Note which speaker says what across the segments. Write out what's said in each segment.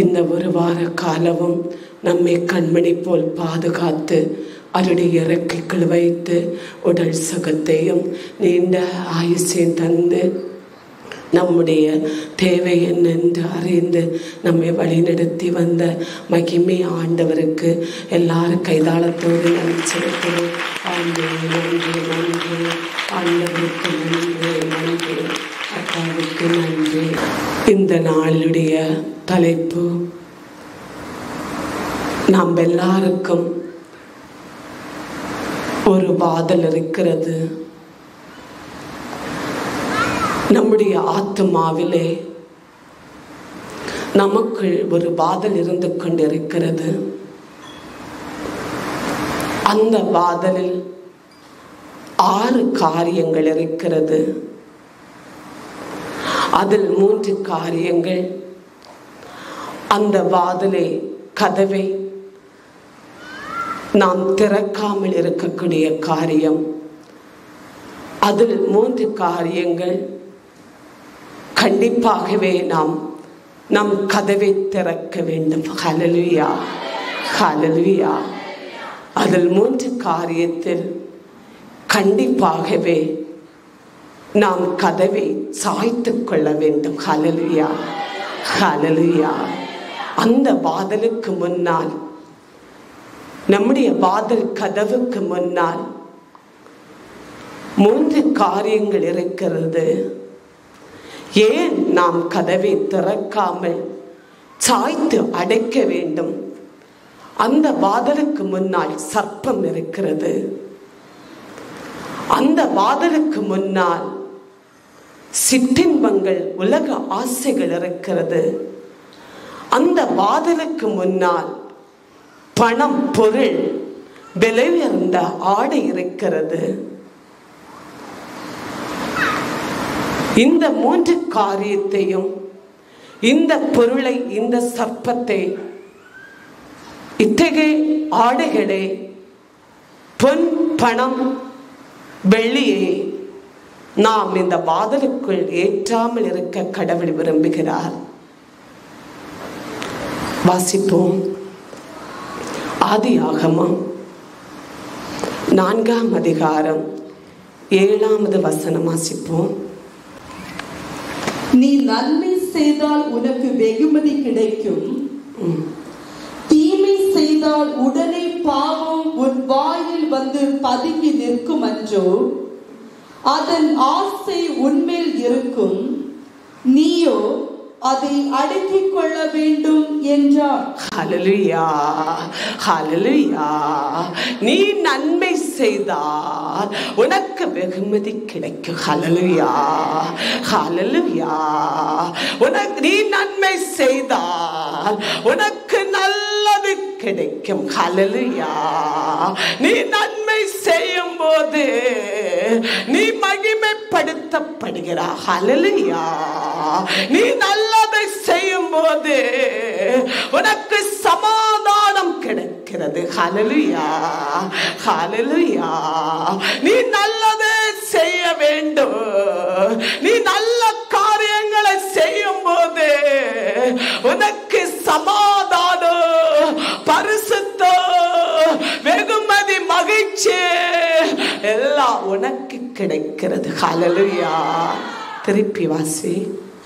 Speaker 1: இந்த ஒரு வார காலமும் நம்மை கண்மணி போல் பாதுகாத்து அவருடைய இறக்கைக்குள் வைத்து உடல் சுகத்தையும் நீண்ட ஆயுசையும் தந்து நம்முடைய தேவை என்னென்று அறிந்து நம்மை வழிநடத்தி வந்த மகிமை ஆண்டவருக்கு எல்லாரும் கைதாளத்தோடு நினைச்சிருக்கிறோம் ஆண்டே நன்றி நன்றி ஆண்டவருக்கு நன்றி நன்றி அக்காவுக்கு நன்றி இந்த நாளுடைய தலைப்பு நாம் எல்லாருக்கும் ஒரு வாதல் இருக்கிறது நம்முடைய ஆத்மாவிலே நமக்குள் ஒரு வாதல் இருந்து கொண்டிருக்கிறது அந்த வாதலில் ஆறு காரியங்கள் இருக்கிறது அதில் மூன்று காரியங்கள் அந்த வாதலை கதவை நாம் திறக்காமல் இருக்கக்கூடிய காரியம் அதில் மூன்று காரியங்கள் கண்டிப்பாகவே நாம் நம் கதவை திறக்க வேண்டும் ஹலலுயா ஹலலுயா அதில் மூன்று காரியத்தில் கண்டிப்பாகவே நாம் கதவை சாய்த்து கொள்ள வேண்டும் ஹலலுயா ஹலலுயா அந்த வாதலுக்கு முன்னால் நம்முடைய வாதல் கதவுக்கு முன்னால் மூன்று காரியங்கள் இருக்கிறது ஏன் நாம் கதவை திறக்காமல் சாய்த்து அடைக்க வேண்டும் அந்த வாதலுக்கு முன்னால் சர்ப்பம் இருக்கிறது அந்த வாதலுக்கு முன்னால் சிற்றின்பங்கள் உலக ஆசைகள் இருக்கிறது அந்த வாதலுக்கு முன்னால் பணம் பொருள் விலை உயர்ந்த ஆடை இருக்கிறது இந்த மூன்று காரியத்தையும் இந்த பொருளை இந்த சர்ப்பத்தை இத்தகைய ஆடைகளை பொன் பணம் வெள்ளியை நாம் இந்த வாதலுக்குள் ஏற்றாமல் இருக்க கடவுள் விரும்புகிறார் வாசிப்போம் ஆதி ஆகமம் நான்காம் அதிகாரம் ஏழாவது வசனம் வாசிப்போம்
Speaker 2: நீ நன்மை செய்தால் உனக்கு வெகுமதி கிடைக்கும் தீமை செய்தால் உடனே பாவம் உன் வாயில் வந்து பதுங்கி நிற்கும் அன்றோ அதன் ஆசை உன்மேல் இருக்கும் நீயோ அதை அடக்கிக் கொள்ள வேண்டும் என்றார்
Speaker 1: ஹalleluya ஹalleluya நீ நன்மை செய்தால் உனக்கு வெகுமதி கிடைக்கும் ஹalleluya ஹalleluya உனக்கு நீ நன்மை செய்தால் உனக்கு நல்லது கிடைக்கும் ஹalleluya நீ நன்மை செய்யும் போது நீ மகிமைப்படுத்தப்படுகிறாய் ஹalleluya நீ நல்லதை செய்யும் போது உனக்கு சமாதானம் கிடைக்கிறது ஹalleluya ஹalleluya நீ நல்லதை செய்ய வேண்டும் நீ நல்ல காரியங்களை செய்யும் போது உனக்கு சமாதானம் பரிசுத்தம் வெகுமதி மகிழ்ச்சி எல்லாம் உனக்கு கிடைக்கிறது ஹalleluya திருப்பி வாசி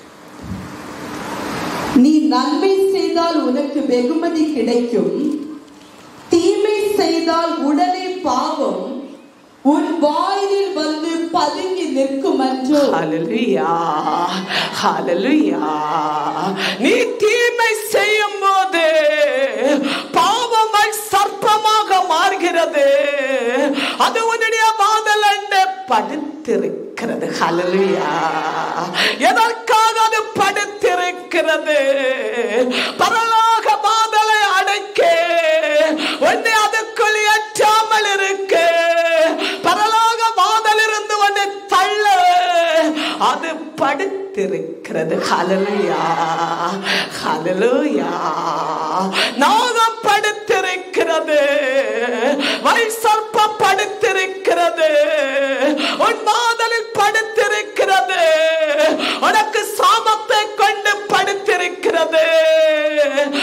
Speaker 2: நீ நன்மை செய்தால் உனக்கு வெகுமதி கிடைக்கும் தீமை செய்தால் உடனே பாவம் உன் வாயிலில் வந்து பதுங்கி நிற்கும் அன்றோ
Speaker 1: ஹalleluya ஹalleluya நீ தீமை செய்யும் போது பாவமாய் சர்ப்பமாக மாறுகிறது அது உன்னுடைய மாதல் என்று படுத்திருக்கிறது ஹalleluya எதற்காக அது படுத்திருக்கிறது பரலோக மாதலை அடைக்க உன்னை அதுக்குள் ஏற்றாமல் இருக்க பரலோக மாதலிருந்து உன்னை தள்ள அது படுத்திருக்கிறது ஹalleluya ஹalleluya நாகம் படுத்திருக்கிறது வை சர்ப்பம் படுத்திருக்கிறது உன் மாதலில் படுத்திருக்கிறது உனக்கு சாமத்தை கொண்டு படுத்திருக்கிறது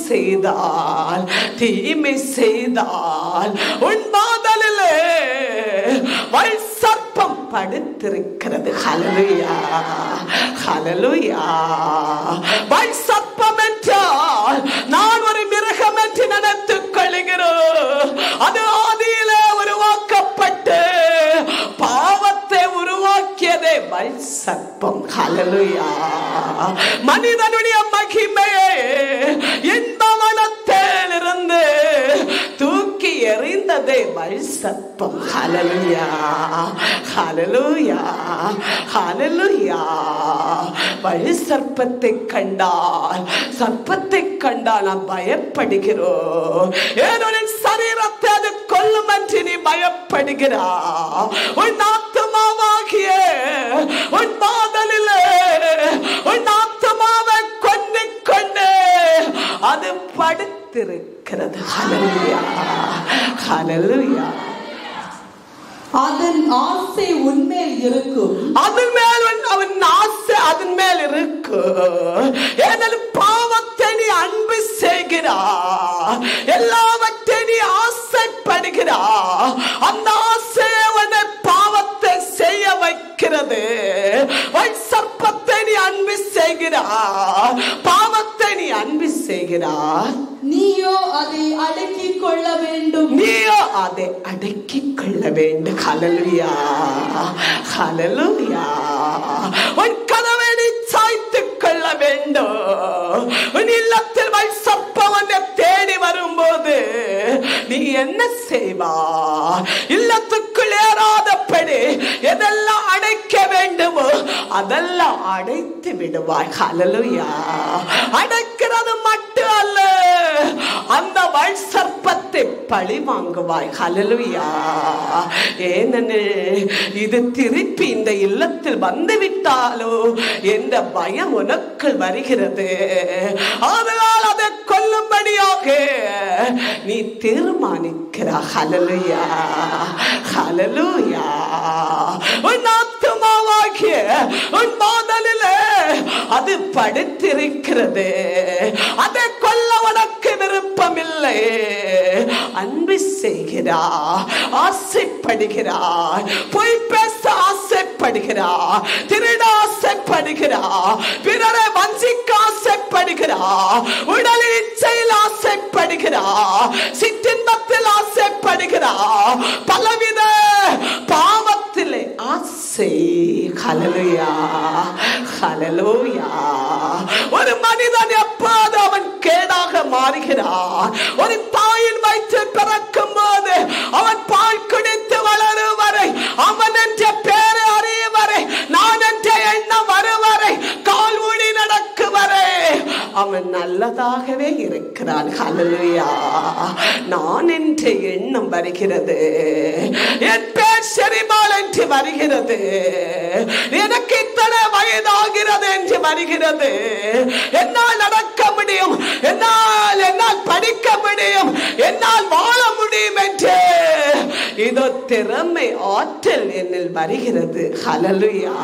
Speaker 1: செய்தால் தீமை செய்தால் உன் மாதலிலே வல் சர்ப்பம் படுத்திருக்கிறது ஹalleluya ஹalleluya வல் சர்ப்பம் என்றால் நான் ஒரு மிருகம் என்று நினைத்துக் கொள்கிறோம் அது ஆதியிலே உருவாக்கப்பட்டு பாவத்தை உருவாக்கியதே வல் சர்ப்பம் ஹalleluya மனிதனுடைய மகிமையை இன்பமனத்திலிருந்து தூக்கி எறிந்ததே வல் சர்ப்பம் ஹalleluya ஹalleluya ஹalleluya வல் சர்ப்பத்தை கண்டால் சர்ப்பத்தை கண்டால் நாம் பயப்படுகிறோம் ஏனோ என் சரீரத்தை அது கொல்லும் என்று நீ பயப்படுகிறா உன் ஆத்மாவாகிய உன் மாதலிலே உன் ஆத்மாவை கொண்டு கொண்டு அது படுத்திருக்கிறது ஹalleluya ஹalleluya
Speaker 2: அதன் ஆசை உன்மேல் இருக்கும்
Speaker 1: அதன் மேல் வந்து அவன் ஆசை அதன் மேல் இருக்கு ஏனெனில் பாவத்தை நீ அன்பு செய்கிறா எல்லாவற்றை நீ ஆசைப்படுகிறா அந்த ஆசை அவனை பாவத்தை செய்ய வைக்கிறது வன் சர்ப்பத்தை நீ அன்பு செய்கிறா பாவத்தை நீ அன்பு செய்கிறா
Speaker 2: நீயோ அதை அடக்கிக் கொள்ள வேண்டும்
Speaker 1: நீயோ அதை அடக்கிக் கொள்ள வேண்டும் ஹalleluya ஹalleluya உன் கதவை நீ சாய்த்துக் கொள்ள வேண்டும் உன் இல்லத்தில் வை சப்பம் உன்னை தேடி வரும்போது நீ என்ன செய்வா இல்லத்துக்குள் ஏறாதபடி எதெல்லாம் அடைக்க வேண்டுமோ அதெல்லாம் அடைத்து விடுவாய் ஹalleluya அடைக்கிறது மட்டும் அல்ல அந்த வல் சர்ப்பத்தை பழி வாங்குவாய் ஹalleluya ஏனெனில் இது திருப்பி இந்த இல்லத்தில் வந்து விட்டாலோ என்ற பயம் உனக்கு வருகிறது அதனால் அதை கொல்லும்படியாக நீ தீர்மானிக்கிறா ஹalleluya ஹalleluya உன் ஆத்துமாவாகிய உன் மாதலிலே அது படுத்திருக்கிறது அதை கொல்ல உனக்கு விருப்பமில்லை அன்பு செய்கிறா ஆசைப்படுகிறார் பொய் பேச ஆசைப்படுகிறார் திருட ஆசைப்படுகிறார் பிறரை வஞ்சிக்க ஆசைப்படுகிறார் உடல் இச்சையில் ஆசைப்படுகிறார் சிற்றின்பத்தில் ஆசைப்படுகிறார் பலவித பாவத்திலே ஆசை ஹalleluya ஹalleluya ஒரு மனிதன் எப்போது அவன் கேடாக மாறுகிறான் ஒரு தாயின் வயிற்று பிறக்கும் போது அவன் பால் குடித்து வளரும் வரை அவன் என்ற பேரை அறியும் வரை நான் என்ற எண்ணம் வரும் வரை கால் ஊடி நடக்கும் வரை அவன் நல்லதாகவே இருக்கிறான் ஹalleluya நான் என்ற எண்ணம் வருகிறது என் பேர் செரிமால் என்று வருகிறது எனக்கு இத்தனை வயதாகிறது என்று வருகிறது என்னால் நடக்க முடியும் என்னால் என்னால் படிக்க முடியும் என்னால் வாழ முடியும் என்று இதோ திறமை ஆற்றல் என்னில் வருகிறது ஹalleluya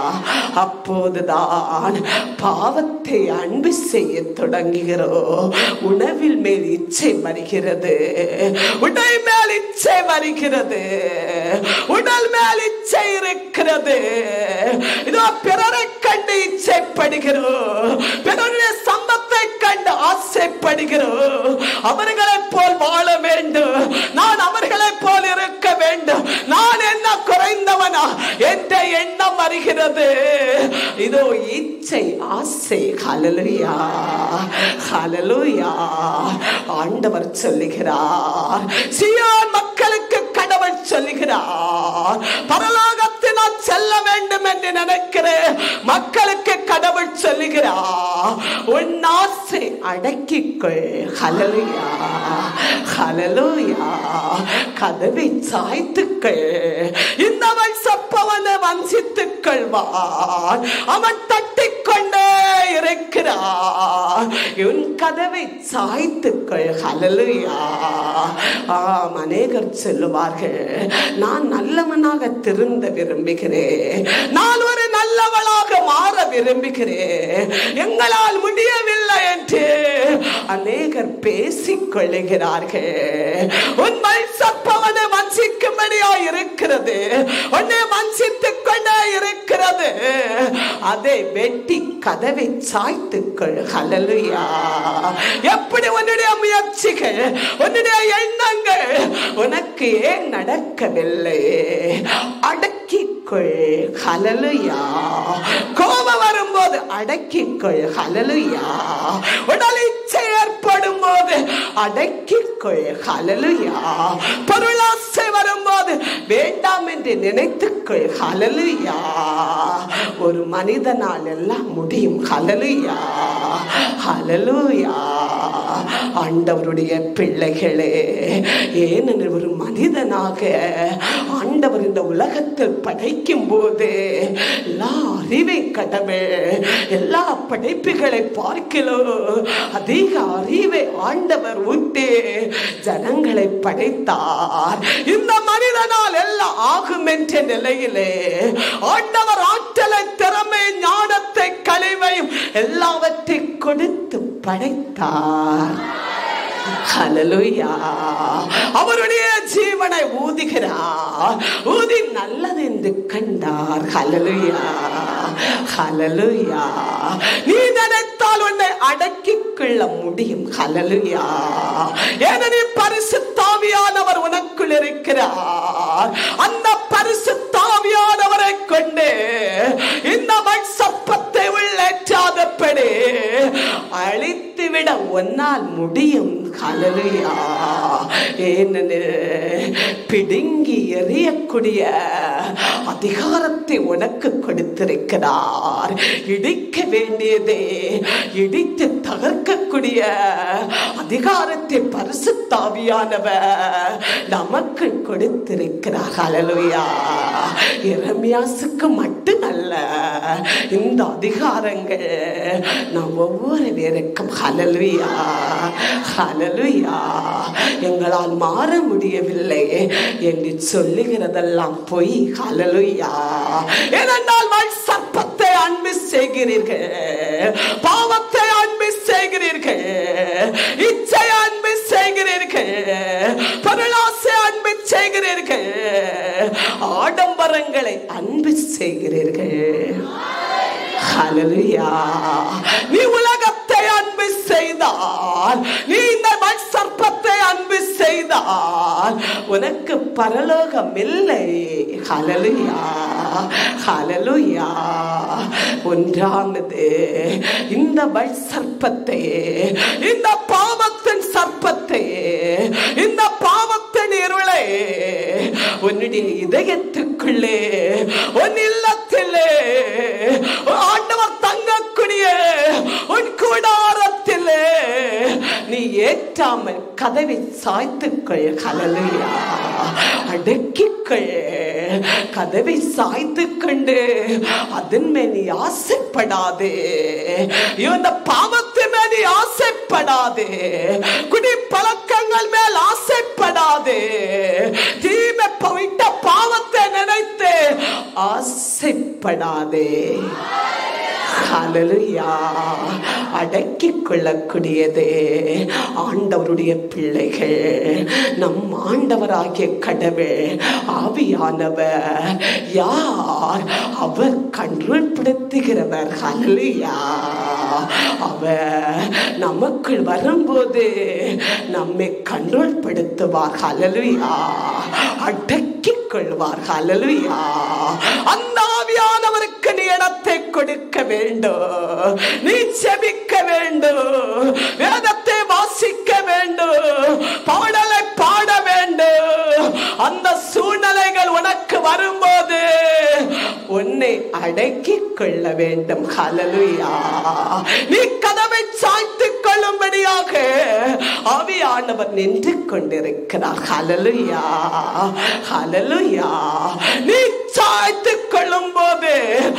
Speaker 1: அப்போதுதான் பாவத்தை அன்பு செய்ய தொடங்குகிறோம் உணவில் மேல் இச்சை வருகிறது உடை மேல் இச்சை வருகிறது உடல் மேல் இச்சை இருக்கிறது இதோ பிறரை கண்டு இச்சைப்படுகிறோம் பிறருடைய சம்பத்தை கண்டு ஆசைப்படுகிறோம் அவர்களைப் போல் வாழ வேண்டும் நான் அவர்களைப் போல் இருக்க வேண்டும் நான் என்ன குறைந்தவனா என்ற எண்ணம் வருகிறது இதோ இச்சை ஆசை ஹalleluya ஹalleluya ஆண்டவர் சொல்லுகிறார் சியோன் மக்களுக்கு கடவுள் சொல்லுகிறார் பரலோகத்தில் நான் செல்ல வேண்டும் என்று நினைக்கிறேன் மக்களுக்கு கடவுள் சொல்லுகிறார் உன் ஆசை அடக்கிக்கொள் ஹalleluya ஹalleluya கதவை சாய்த்துக்கள் இந்தவன் சப்பவனை வஞ்சித்துக் கொள்வான் அவன் தட்டிக்கொண்டே இருக்கிறான் உன் கதவை சாய்த்துக்கள் ஹalleluya ஆம் அநேகர் சொல்லுவார்கள் நான் நல்லவனாக திருந்த விரும்புகிறேன் நான் ஒரு நல்லவளாக மாற விரும்புகிறேன் எங்களால் முடியவில்லை என்று அநேகர் பேசிக் கொள்ளுகிறார்கள் உண்மை சற்பவனை வஞ்சிக்கும்படியா இருக்கிறது உன்னை வஞ்சித்துக் கொண்டே இருக்கிறது அதை வெட்டி கதவை சாய்த்துக்கள் ஹalleluya எப்படி உன்னுடைய முயற்சிகள் உன்னுடைய எண்ணங்கள் உனக்கு ஏன் நடக்கவில்லை அடக்கிக்கொள் ஹalleluya கோபம் வரும்போது அடக்கிக்கொள் ஹalleluya உடல் இச்சை ஏற்படும் போது அடக்கிக்கொள் ஹalleluya பொருளாசை வரும்போது வேண்டாம் என்று நினைத்துக்கொள் ஹalleluya ஒரு மனிதனால் எல்லாம் முடியும் ஹalleluya ஹalleluya ஆண்டவருடைய பிள்ளைகளே ஏனெனில் ஒரு மனிதனாக ஆண்டவர் இந்த உலகத்தில் படைக்கும் போது எல்லா அறிவை கடவுள் எல்லா படைப்புகளை பார்க்கலோ அதிக அறிவை ஆண்டவர் ஊட்டி ஜனங்களை படைத்தார் இந்த மனிதனால் எல்லாம் ஆகும் என்ற நிலையிலே ஆண்டவர் ஆற்றலை திறமை ஞானத்தை கழிவையும் எல்லாவற்றை கொடுத்து படைத்தார் ஹalleluya அவருடைய ஜீவனை ஊதுகிறார் ஊதி நல்லது என்று கண்டார் ஹalleluya ஹalleluya நீ நினைத்தால் உன்னை அடக்கிக் கொள்ள முடியும் ஹalleluya ஏனெனில் பரிசுத்தாவியானவர் உனக்குள் இருக்கிறார் அந்த பரிசுத்தாவியானவரை கொண்டு இந்த மண் சப்பத்தை உள்ளேற்றாதபடி அழித்துவிட ஒன்னால் முடியும் ஹalleluya ஏனெனில் பிடுங்கி எறியக்கூடிய அதிகாரத்தை உனக்கு கொடுத்திருக்கிறார் இடிக்க வேண்டியதே இடித்து தகர்க்கக்கூடிய அதிகாரத்தை பரிசுத்தாவியானவர் நமக்கு கொடுத்திருக்கிறார் ஹalleluya இரமியாசுக்கு மட்டுமல்ல இந்த அதிகாரங்கள் நாம் ஒவ்வொரு பேருக்கும் ஹalleluya ஹalleluya எங்களால் மாற முடியவில்லை என்று சொல்லுகிறதெல்லாம் பொய் ஹalleluya ஏனென்றால் வல் சர்ப்பத்தை அன்பு செய்கிறீர்கள் பாவத்தை அன்பு செய்கிறீர்கள் இச்சை அன்பு செய்கிறீர்கள் பொருளாசை அன்பு செய்கிறீர்கள் ஆடம்பரங்களை அன்பு செய்கிறீர்கள் ஹalleluya நீ உலகத்தை அன்பு செய்தால் நீ இந்த மண் சர்ப்பத்தை அன்பு செய்தால் உனக்கு பரலோகம் இல்லை ஹalleluya ஹalleluya ஒன்றானது இந்த மண் சர்ப்பத்தை இந்த பாவத்தின் சர்ப்பத்தை இந்த பாவத்தின் இருளை உன்னுடைய இதயத்துக்குள்ளே உன் இல்லத்திலே ஆண்டவர் தங்கக்கூடிய உன் கூடாரத்திலே நீ ஏற்றாமல் கதவை சாய்த்துக்கள் ஹalleluya அடக்கிக்கள் கதவை சாய்த்து கொண்டு அதன் மேல் நீ ஆசைப்படாதே இந்த பாவத்தின் மேல் நீ ஆசைப்படாதே குடி பழக்கங்கள் மேல் ஆசைப்படாதே தீமை போயிட்ட பாவத்தை நினைத்து ஆசைப்படாதே ஹalleluya அடக்கிக் கொள்ளக்கூடியதே ஆண்டவருடைய பிள்ளைகள் நம் ஆண்டவராகிய கடவுள் ஆவியானவர் யார் அவர் கண்ட்ரோல்படுத்துகிறவர் ஹalleluya அவர் நமக்குள் வரும்போது நம்மை கண்ட்ரோல் படுத்துவார் ஹalleluya அடக்கிக் கொள்வார் ஹalleluya அந்த ஆவியானவருக்கு நீ இடத்தை கொடுக்க வேண்டும் நீ செபிக்க வேண்டும் வேதத்தை வாசிக்க வேண்டும் பாடலை பாட வேண்டும் அந்த சூழ்நிலைகள் உனக்கு வரும்போது உன்னை அடக்கிக் கொள்ள வேண்டும் ஹalleluya நீ கதவை சாய்த்துக் கொள்ளும்படியாக ஆவியானவர் நின்று கொண்டிருக்கிறார் ஹalleluya ஹalleluya நீ சாய்த்துக் கொள்ளும் போது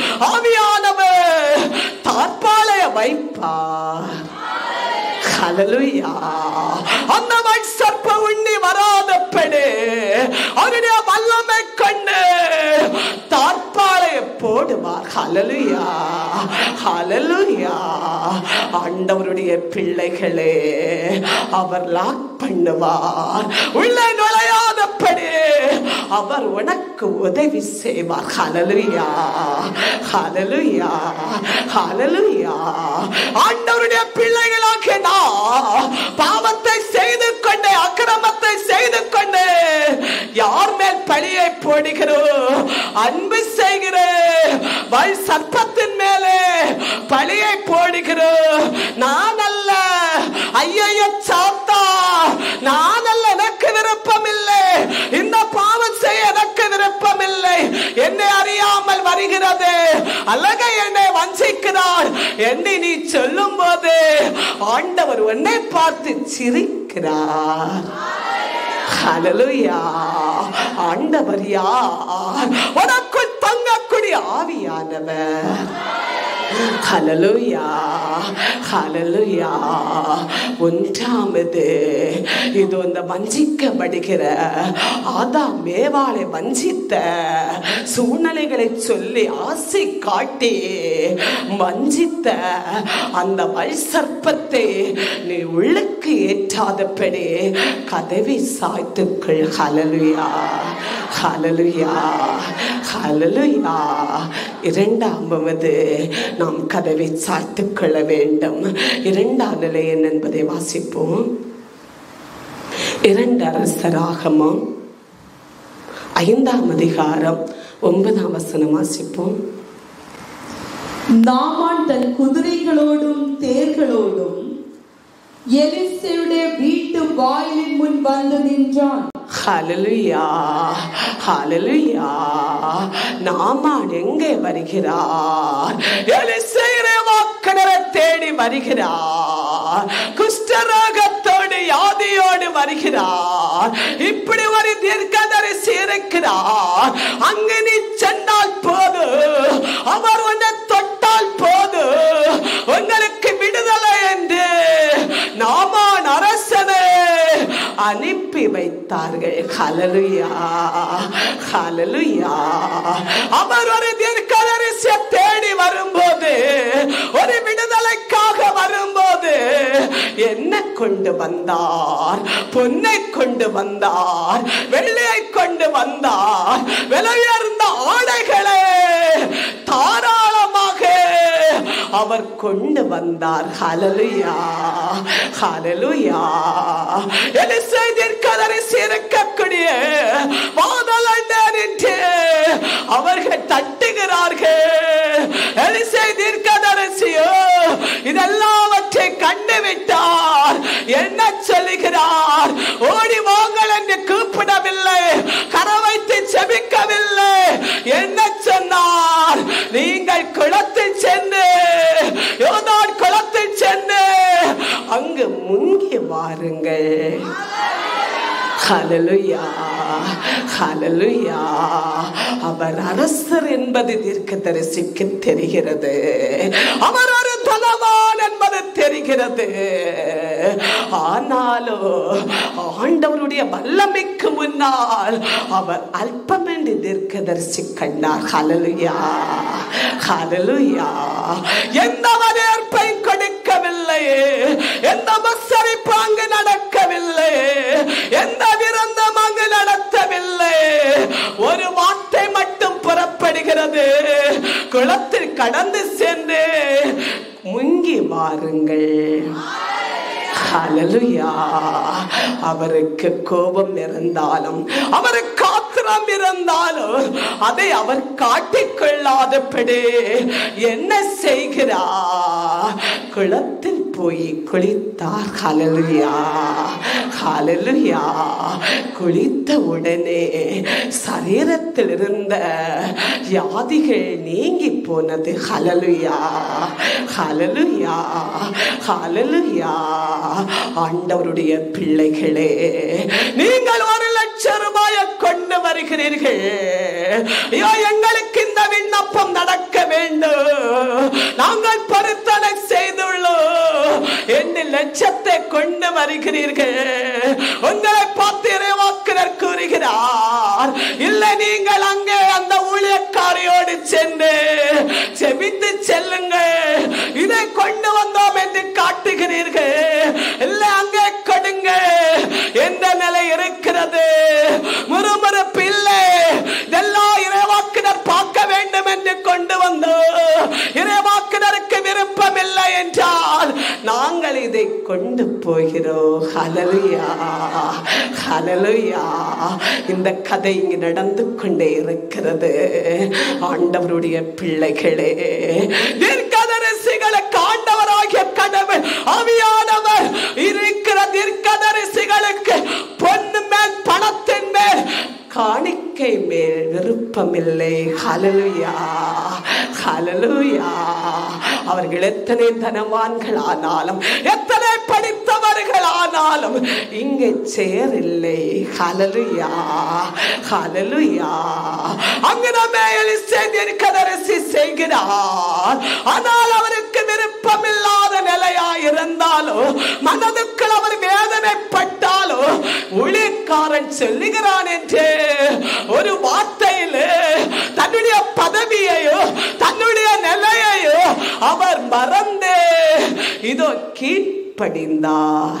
Speaker 1: ஆவியானவர் தார்பாளைய வைப்பார் ஹalleluya அந்த மண் சர்ப்ப உண்ணி வராதபடி அவருடைய வல்லமை கொண்டு தார்பாளைய போடு போடுவார் ஹalleluya ஹalleluya ஆண்டவருடைய பிள்ளைகளே அவர் லாக் பண்ணுவார் உள்ளே நுழையாதபடி அவர் உனக்கு உதவி செய்வார் ஹalleluya ஹalleluya ஹalleluya ஆண்டவருடைய பிள்ளைகளாக நான் பாவத்தை செய்து கொண்டு அக்கிரமத்தை செய்து கொண்டு யார் மேல் பழியை போடுகிறோம் அன்பு செய்கிறேன் வல் சர்ப்பத்தின் மேலே பழியை போடுகிறோம் நான் அல்ல ஐயையோ சாத்தா நான் அல்ல எனக்கு விருப்பம் இல்லை இந்த பாவம் செய்ய எனக்கு விருப்பம் இல்லை என்னை அறியாமல் வருகிறது அழக என்னை வஞ்சிக்கிறார் என்று நீ சொல்லும் போது ஆண்டவர் உன்னை பார்த்து சிரிக்கிறார் ஹalleluya ஆண்டவர் யார் உனக்குள் தங்கக்கூடிய ஆவியானவர் ஹalleluya ஹalleluya ஒன்றாமது இது இந்த வஞ்சிக்கப்படுகிற ஆதாம் மேவாளை வஞ்சித்த சூழ்நிலைகளை சொல்லி ஆசை காட்டி வஞ்சித்த அந்த வல் சர்ப்பத்தை நீ உள்ளுக்கு ஏற்றாதபடி கதவை சாய்த்துக்கள் ஹalleluya ஹalleluya ஹalleluya இரண்டாவது நாம் கதவை சாய்த்துக் கொள்ள வேண்டும் இரண்டாம் நிலை என்ன என்பதை வாசிப்போம் இரண்டு அரசராகமம் ஐந்தாம் அதிகாரம் ஒன்பதாம் வசனம் வாசிப்போம்
Speaker 2: நாமான் தன் குதிரைகளோடும் தேர்களோடும் எலிசையுடைய வீட்டு வாயிலின் முன் வந்து நின்றான்
Speaker 1: ஹalleluya ஹalleluya நாமான் எங்கே வருகிறார் எலிசேரை வாக்கடரை தேடி வருகிறார் குஷ்டரோகத்தோடு யாதியோடு வருகிறார் இப்படி ஒரு தீர்க்கதரிசி இருக்கிறார் அங்கு நீ சென்றால் போது அவர் உன்னை தொட்டால் போது உங்களுக்கு விடுதலை என்று நாமான் அரசனை அனுப்பி வைத்தார்கள் ஹalleluya ஹalleluya அவர் ஒரு தீர்க்கதரிசியை தேடி வரும்போது ஒரு விடுதலைக்காக வரும்போது என்ன கொண்டு வந்தார் பொன்னை கொண்டு வந்தார் வெள்ளையை கொண்டு வந்தார் விலையுயர்ந்த ஆடைகளை தாராளமாக அவர் கொண்டு வந்தார் ஹalleluya ஹalleluya எலிசை தீர்க்கதரிசி இருக்கக்கூடிய வாதலண்டர் என்று அவர்கள் தட்டுகிறார்கள் எலிசை தீர்க்கதரிசியோ இதெல்லாவற்றை கண்டு விட்டார் என்ன சொல்லுகிறார் ஓடி வாங்கள் என்று கூப்பிடவில்லை கரை வைத்து செபிக்கவில்லை என்ன சொன்னார் நீங்கள் குளத்தில் சென்று யோதான் குளத்தில் சென்று அங்கு முங்கி வாருங்கள் ஹalleluya ஹalleluya அவர் அரசர் என்பது தீர்க்கதரிசிக்கு தெரிகிறது அவர் ஒரு தனவான் என்பது தெரிகிறது ஆனாலோ ஆண்டவருடைய வல்லமைக்கு முன்னால் அவர் அல்பம் என்று தீர்க்கதரிசி கண்டார் ஹalleluya ஹalleluya எந்த வரவேற்பை கொடுக்கவில்லை எந்த மசரிப்பு அங்கு நடக்கவில்லை எந்த விருந்தம் அங்கு நடத்தவில்லை ஒரு வார்த்தை மட்டும் புறப்படுகிறது குளத்தில் கடந்து சென்று முங்கி வாருங்கள் ஹalleluya அவருக்கு கோபம் இருந்தாலும் அவருக்கு ஆத்திரம் இருந்தாலும் அதை அவர் காட்டிக்கொள்ளாதபடி என்ன செய்கிறார் குளத்தில் போய் குளித்தார் ஹalleluya ஹalleluya குளித்த உடனே சரீரத்தில் இருந்த வியாதிகள் நீங்கி போனது ஹalleluya ஹalleluya ஹalleluya ஆண்டவருடைய பிள்ளைகளே நீங்கள் ஒரு லட்சம் ரூபாயை கொண்டு வருகிறீர்கள் ஐயோ எங்களுக்கு இந்த விண்ணப்பம் நடக்க வேண்டும் நாங்கள் பொருத்தனை செய்துள்ளோம் எட்டு லட்சத்தை கொண்டு வருகிறீர்கள் உங்களை பார்த்து இறைவாக்கு இறைவாக்கினர் கூறுகிறார் இல்லை நீங்கள் அங்கே அந்த ஊழியக்காரியோடு சென்று செபித்து செல்லுங்கள் இதை கொண்டு வந்தோம் என்று காட்டுகிறீர்கள் இல்லை அங்கே கொடுங்க எந்த நிலை இருக்கிறது முறுமுறுப்பு இல்லை இதெல்லாம் இறைவாக்கினர் பார்க்க வேண்டும் என்று கொண்டு வந்தோம் இறைவாக்கினருக்கு விருப்பம் இல்லை என்றால் நாங்கள் இதை கொண்டு போகிறோம் ஹலலுயா ஹலலுயா இந்த கதை இங்கு நடந்து கொண்டே இருக்கிறது ஆண்டவருடைய பிள்ளைகளே தீர்க்கதரிசிகளுக்கு ஆண்டவராகிய கடவுள் ஆவியானவர் இருக்கிற தீர்க்கதரிசிகளுக்கு பொண்ணு மேல் பணத்தின் மேல் காணிக்கை மேல் விருப்பமில்லை ஹலலுயா ஹலலுயா அவர்கள் எத்தனை தனவான்கள் ஆனாலும் எத்தனை படித்தவர்கள் ஆனாலும் இங்கே சேரில்லை ஹலலுயா ஹலலுயா அங்கு நம்ம கதரசி செய்கிறார் ஆனால் அவருக்கு விருப்பமில்லாத நிலையா இருந்தாலும் மனதுக்குள் அவர் வேதனைப்பட்டாலும் ஊழியக்காரன் சொல்லுகிறான் என்று ஒரு வார்த்தையில் தன்னுடைய பதவியையோ தன்னுடைய நிலையையோ அவர் மறந்து இதோ கீழ்ப்படிந்தார்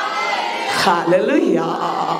Speaker 1: ஹalleluya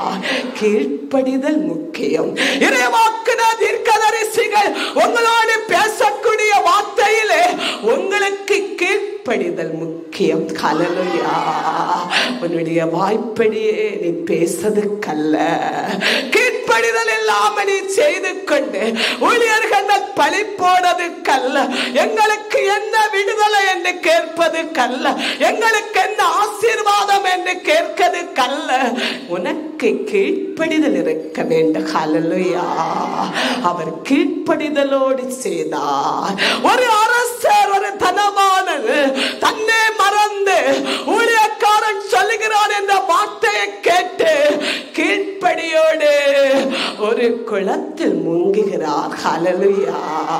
Speaker 1: கீழ்ப்படிதல் முக்கியம் இறைவாக்குன தீர்க்கதரிசிகள் உங்களோடு பேசக்கூடிய வார்த்தையிலே உங்களுக்கு கீழ்ப்படிதல் முக்கியம் ஹalleluya உன்னுடைய வாய்ப்படியே நீ பேசதுக்கல்ல கீழ்ப்படிதல் இல்லாம நீ செய்து கொண்டு ஊழியர்கள் பழி போனது கல்ல எங்களுக்கு என்ன விடுதலை என்று கேட்பது கல்ல எங்களுக்கு என்ன ஆசீர்வாதம் என்று கேட்கிறது கல்ல உனக்கு கீழ்ப்படிதல் இருக்க வேண்டும் ஹalleluya அவர் கீழ்ப்படிதலோடு செய்தார் ஒரு அரசர் ஒரு தனவானன் தன்னை மறந்து ஊழியக்காரன் சொல்லுகிறான் என்ற வார்த்தையை கேட்டு கீழ்ப்படியோடு ஒரு குளத்தில் முங்குகிறார் ஹalleluya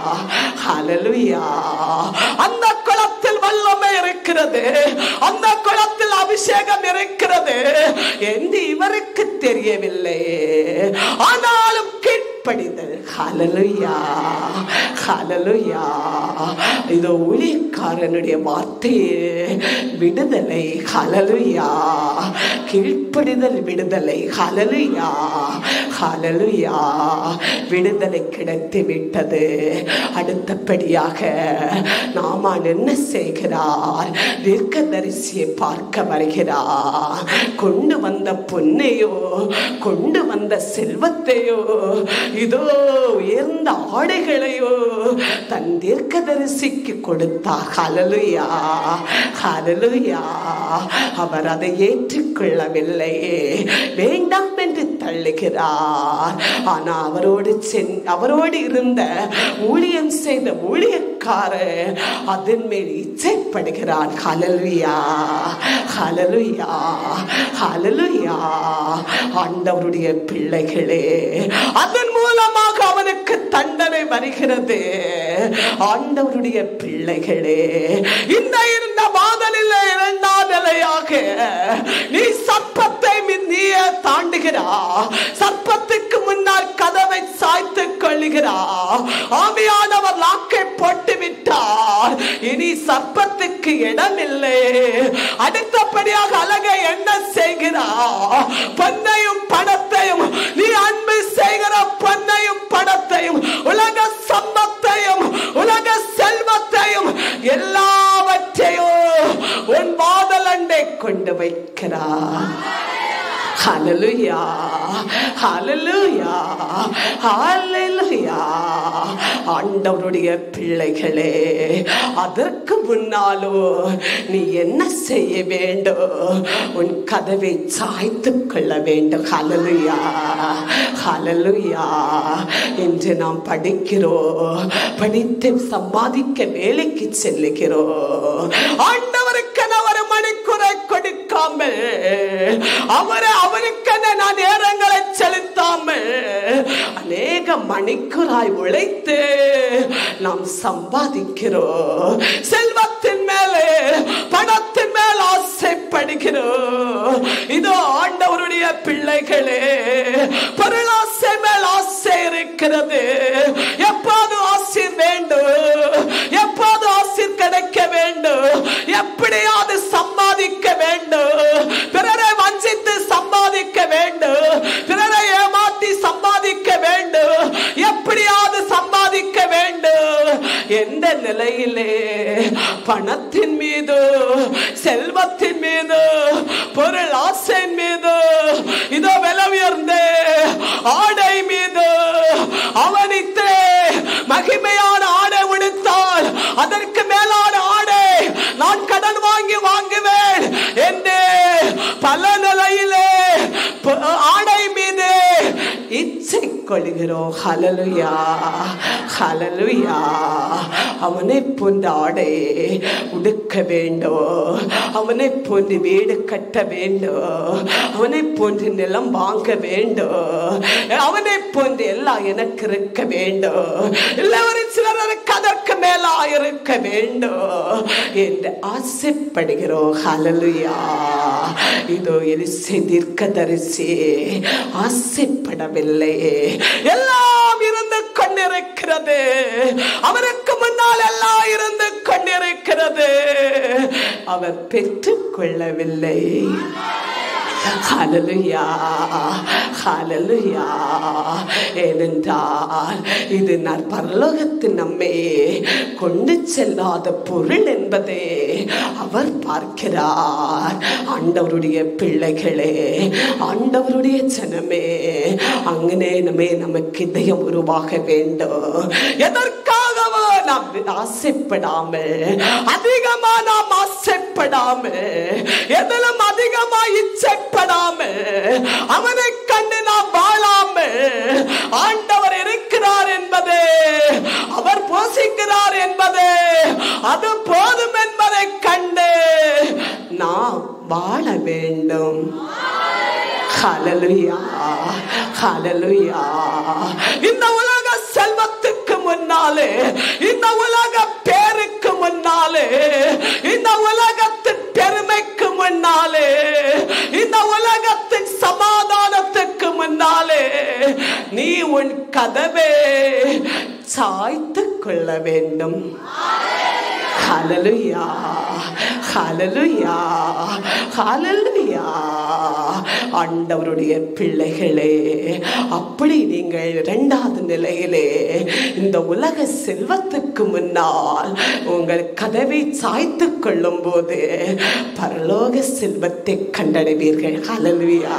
Speaker 1: ஹalleluya அந்த குளத்தில் வல்லமை இருக்கிறது அந்த குளத்தில் அபிஷேகம் இருக்கிறது என்று இவருக்கு தெரியவில்லை ஆனாலும் கீழ்ப்படிதல் ஹalleluya ஹalleluya இது ஊழியக்காரனுடைய வார்த்தையே விடுதலை ஹalleluya கீழ்ப்படிதல் விடுதலை ஹalleluya ஹalleluya விடுதலை கிடைத்து விட்டது அடுத்தபடியாக நாமான் என்ன செய்கிறார் தீர்க்கதரிசியை பார்க்க வருகிறார் கொண்டு வந்த பொன்னையோ கொண்டு வந்த செல்வத்தையோ இதோ உயர்ந்த ஆடைகளையோ தன் தீர்க்கதரிசிக்கு கொடுத்தார் ஹalleluya ஹalleluya அவர் அதை ஏற்றுக்கொள்ளவில்லை வேண்டாம் என்று தள்ளுகிறார் ஆனா அவரோடு சென் அவரோடு இருந்த ஊழியம் செய்த ஊழியக்காரர் அதன் மேல் இச்சைப்படுகிறான் ஹalleluya ஹalleluya ஹalleluya ஆண்டவருடைய பிள்ளைகளே அதன் மூலமாக அவனுக்கு தண்டனை வருகிறது ஆண்டவருடைய பிள்ளைகளே இந்த இருந்த வாதலில் இரண்டாம் நிலையாக நீ சர்ப்பத்தை நீய தாண்டுகிறா சர்ப்பத்துக்கு முன்னால் கதவை சாய்த்து கொள்ளுகிறா ஆவியானவர் லாக்கை போட்டு விட்டார் இனி சர்ப்பத்துக்கு இடமில்லை அடுத்தபடியாக அழகை என்ன செய்கிறா பொன்னையும் பணத்தையும் நீ அன்பு செய்கிற பொன்னையும் பணத்தையும் உலக சம்பத்தையும் உலக செல்வத்தையும் எல்லாவற்றையும் உன் வாதலண்டை கொண்டு வைக்கிறார் ஹalleluya ஹalleluya ஹalleluya ஆண்டவருடைய பிள்ளைகளே அதற்கு முன்னாலோ நீ என்ன செய்ய வேண்டும் உன் கதவை சாய்த்து கொள்ள வேண்டும் ஹalleluya ஹalleluya என்று நாம் படிக்கிறோம் படித்து சம்பாதிக்க வேலைக்கு செல்லுகிறோம் ஆண்டவருக்கு ஒரு மணிக்குறை கொடுக்காமல் அவரை அவனுக்கென நான் நேரங்களை செலுத்தாமல் அநேக மணிக்குறாய் உழைத்து நாம் சம்பாதிக்கிறோம் செல்வத்தின் மேலே பணத்தின் மேல் ஆசைப்படுகிறோம் இதோ ஆண்டவருடைய பிள்ளைகளே பணத்தின் மீது செல்வத்தின் மீது பொருள் ஆசையின் மீது இதோ விலை உயர்ந்த ஆடை மீது அவனித்து மகிமையான ஆடை உடுத்தால் அதற்கு மேலான ஆடை நான் கடன் வாங்கி வாங்குவேன் என்று பல நிலையிலே ப- ஆடை மீது இச்சை கொள்கிறோம் ஹலலுயா ஹலலுயா அவனை போன்ற ஆடை உடுக்க வேண்டும் அவனை போன்று வீடு கட்ட வேண்டும் அவனை போன்று நிலம் வாங்க வேண்டும் அவனை போன்று எல்லாம் எனக்கு இருக்க வேண்டும் எல்லாரும் சிலர் எனக்கு அதற்கு மேலா இருக்க வேண்டும் என்று ஆசைப்படுகிறோம் ஹலலுயா இதோ எலிசை தீர்க்கதரிசி ஆசைப்படவில்லை எல்லாம் இருந்து கொண்டிருக்கிறது அவருக்கு முன்னால் எல்லாம் இருந்து கொண்டிருக்கிறது அவர் பெற்றுக் கொள்ளவில்லை ஹalleluya ஹalleluya ஏனென்றால் இது நான் பரலோகத்தில் நம்மை கொண்டு செல்லாத பொருள் என்பதை அவர் பார்க்கிறார் ஆண்டவருடைய பிள்ளைகளே ஆண்டவருடைய ஜனமே அங்கனே நம்மே நமக்கு இதயம் உருவாக வேண்டும் எதற்காகவோ நாம் ஆசைப்படாமல் அதிகமா நாம் ஆசைப்படாமல் எதிலும் அதிகமா இச்சைப்படாமல் அவனை கண்டு நாம் வாழாமல் ஆண்டவர் இருக்கிறார் என்பது அவர் போசிக்கிறார் என்பது அது போதும் என்பதை கண்டு நாம் வாழ வேண்டும் ஹalleluya ஹalleluya இந்த உலக செல்வத்துக்கு முன்னாலே இந்த உலக பேருக்கு முன்னாலே இந்த உலகத்தின் பெருமைக்கு முன்னாலே இந்த உலகத்தின் சமாதானத்துக்கு முன்னாலே நீ உன் கதவே சாய்த்துக் கொள்ள வேண்டும் ஹalleluya ஹalleluya ஹalleluya ஆண்டவருடைய பிள்ளைகளே அப்படி நீங்கள் இரண்டாவது நிலையிலே இந்த உலக செல்வத்துக்கு முன்னால் உங்கள் கதவை சாய்த்து கொள்ளும் போது பரலோக செல்வத்தை கண்டடைவீர்கள் ஹalleluya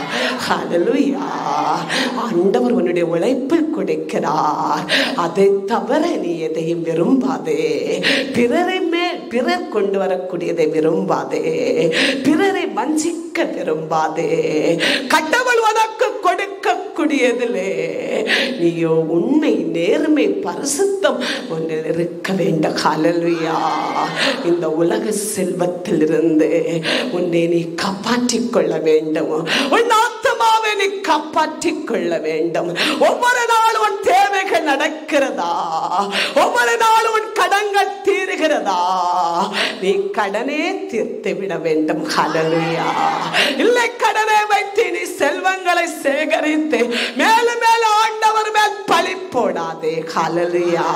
Speaker 1: ஹalleluya ஆண்டவர் உன்னுடைய உழைப்பில் கொடுக்கிறார் அதை தவிர நீ எதையும் விரும்பாதே பிறரை மேல் பிறர் கொண்டு வரக்கூடியதை விரும்பாதே பிறரை வஞ்சிக்க விரும்பாதே கடவுள் உனக்கு கொடுக்கக்கூடியதிலே நீயோ உண்மை நேர்மை பரிசுத்தம் ஒன்றில் இருக்க வேண்டும் ஹalleluya இந்த உலக செல்வத்தில் இருந்து உன்னை நீ காப்பாற்றிக் கொள்ள வேண்டும் உன் ஆத்மாவை நீ காப்பாற்றிக் கொள்ள வேண்டும் ஒவ்வொரு நாளும் உன் தேவைகள் நடக்கிறதா ஒவ்வொரு நாளும் உன் கடன்கள் தீருகிறதா நீ கடனே தீர்த்து விட வேண்டும் ஹalleluya இல்லை கடனை வைத்து நீ செல்வங்களை சேகரித்து மேலும் மேலும் ஆண்டவர் மேல் பழி போடாதே ஹalleluya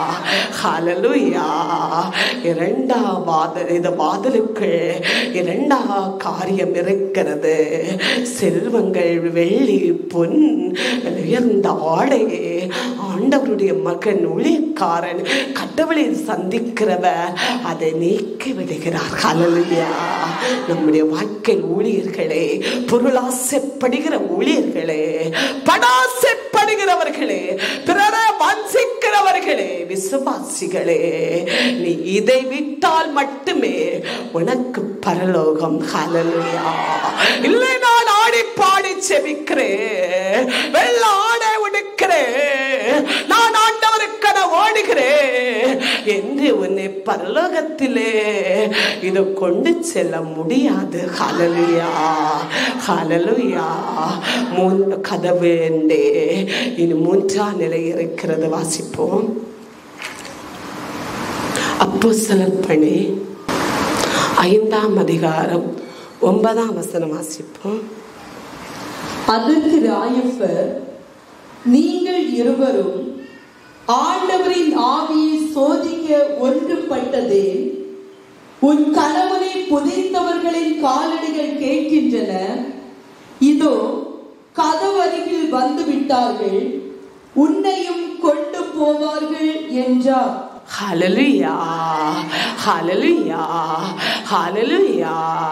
Speaker 1: ஹalleluya இரண்டாம் வாதல் இந்த வாதலுக்கு இரண்டாம் காரியம் இருக்கிறது செல்வங்கள் வெள்ளி பொன் உயர்ந்த ஆடை ஆண்டவருடைய மகன் ஊழியக்காரன் கடவுளை சந்திக்கிறவர் அதை நீக்கி விடுகிறார் ஹalleluya நம்முடைய வாழ்க்கை ஊழியர்களே பொருளாசைப்படுகிற ஊழியர்களே படாசைப்படுகிறவர்களே பிறரை வஞ்சிக்கிறவர்களே விசுவாசிகளே நீ இதை விட்டால் மட்டுமே உனக்கு பரலோகம் ஹalleluya இல்லை நான் ஆடி பாடி செபிக்கிறேன் வெள்ள ஆடை உடுக்கிறேன் நான் ஆண்டவருக்கென ஓடுகிறேன் என்று உன்னை பரலோகத்திலே இது கொண்டு செல்ல முடியாது ஹalleluya ஹalleluya மூன் கதவு என்றே இனி மூன்றாம் நிலை இருக்கிறது வாசிப்போம் அப்போ பணி ஐந்தாம் அதிகாரம் ஒன்பதாம் வசனம் வாசிப்போம்
Speaker 2: அதற்கு ராயப்பர் நீங்கள் இருவரும் ஆண்டவரின் ஆவியை சோதிக்க ஒன்றுபட்டதே உன் கணவனை புதைத்தவர்களின் காலடிகள் கேட்கின்றன இதோ கதவருகில் வந்து விட்டார்கள் உன்னையும் கொண்டு போவார்கள் என்றார்
Speaker 1: ஹalleluya ஹalleluya ஹalleluya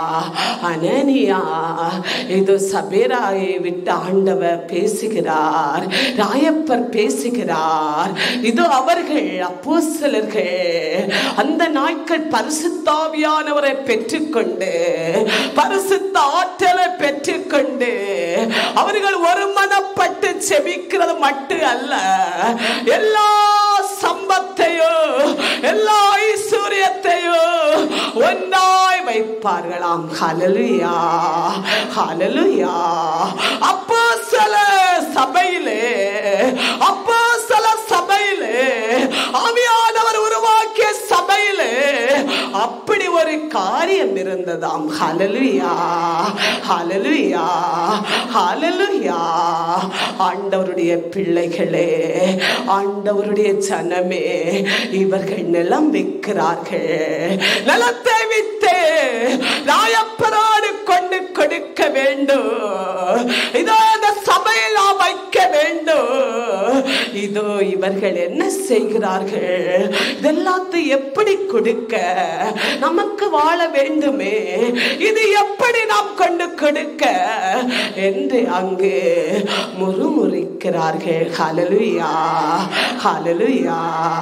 Speaker 1: அனனியா இது சபேராயை விட்டு ஆண்டவர் பேசுகிறார் ராயப்பர் பேசுகிறார் இது அவர்கள் அப்போஸ்தலர்கள் அந்த நாட்கள் பரிசுத்தாவியானவரை பெற்றுக்கொண்டு பரிசுத்த ஆற்றலை பெற்றுக்கொண்டு அவர்கள் ஒருமனப்பட்டு செபிக்கிறது மட்டும் அல்ல எல்லா சம்பத்தையோ எல்லா ஐஸ்வர்யத்தையோ ஒன்றாய் வைப்பார்களாம் ஹalleluya ஹalleluya அப்போ சில சபையிலே அப்போ சில சபையிலே ஆவியானவர் உருவாக்கிய சபையிலே அப்படி ஒரு காரியம் இருந்ததாம் ஹalleluya ஹalleluya ஹalleluya ஆண்டவருடைய பிள்ளைகளே ஆண்டவருடைய ஜனமே இவர்கள் நிலம் விற்கிறார்கள் நிலத்தை வித்து ராயப்பரோடு கொண்டு கொடுக்க வேண்டும் இதோ இந்த சபையில் நாம் வைக்க வேண்டும் இதோ இவர்கள் என்ன செய்கிறார்கள் இதெல்லாத்தையும் எப்படி கொடுக்க நமக்கு வாழ வேண்டுமே இது எப்படி நாம் கொண்டு கொடுக்க என்று அங்கு முறுமுறுக்கிறார்கள் ஹalleluya ஹalleluya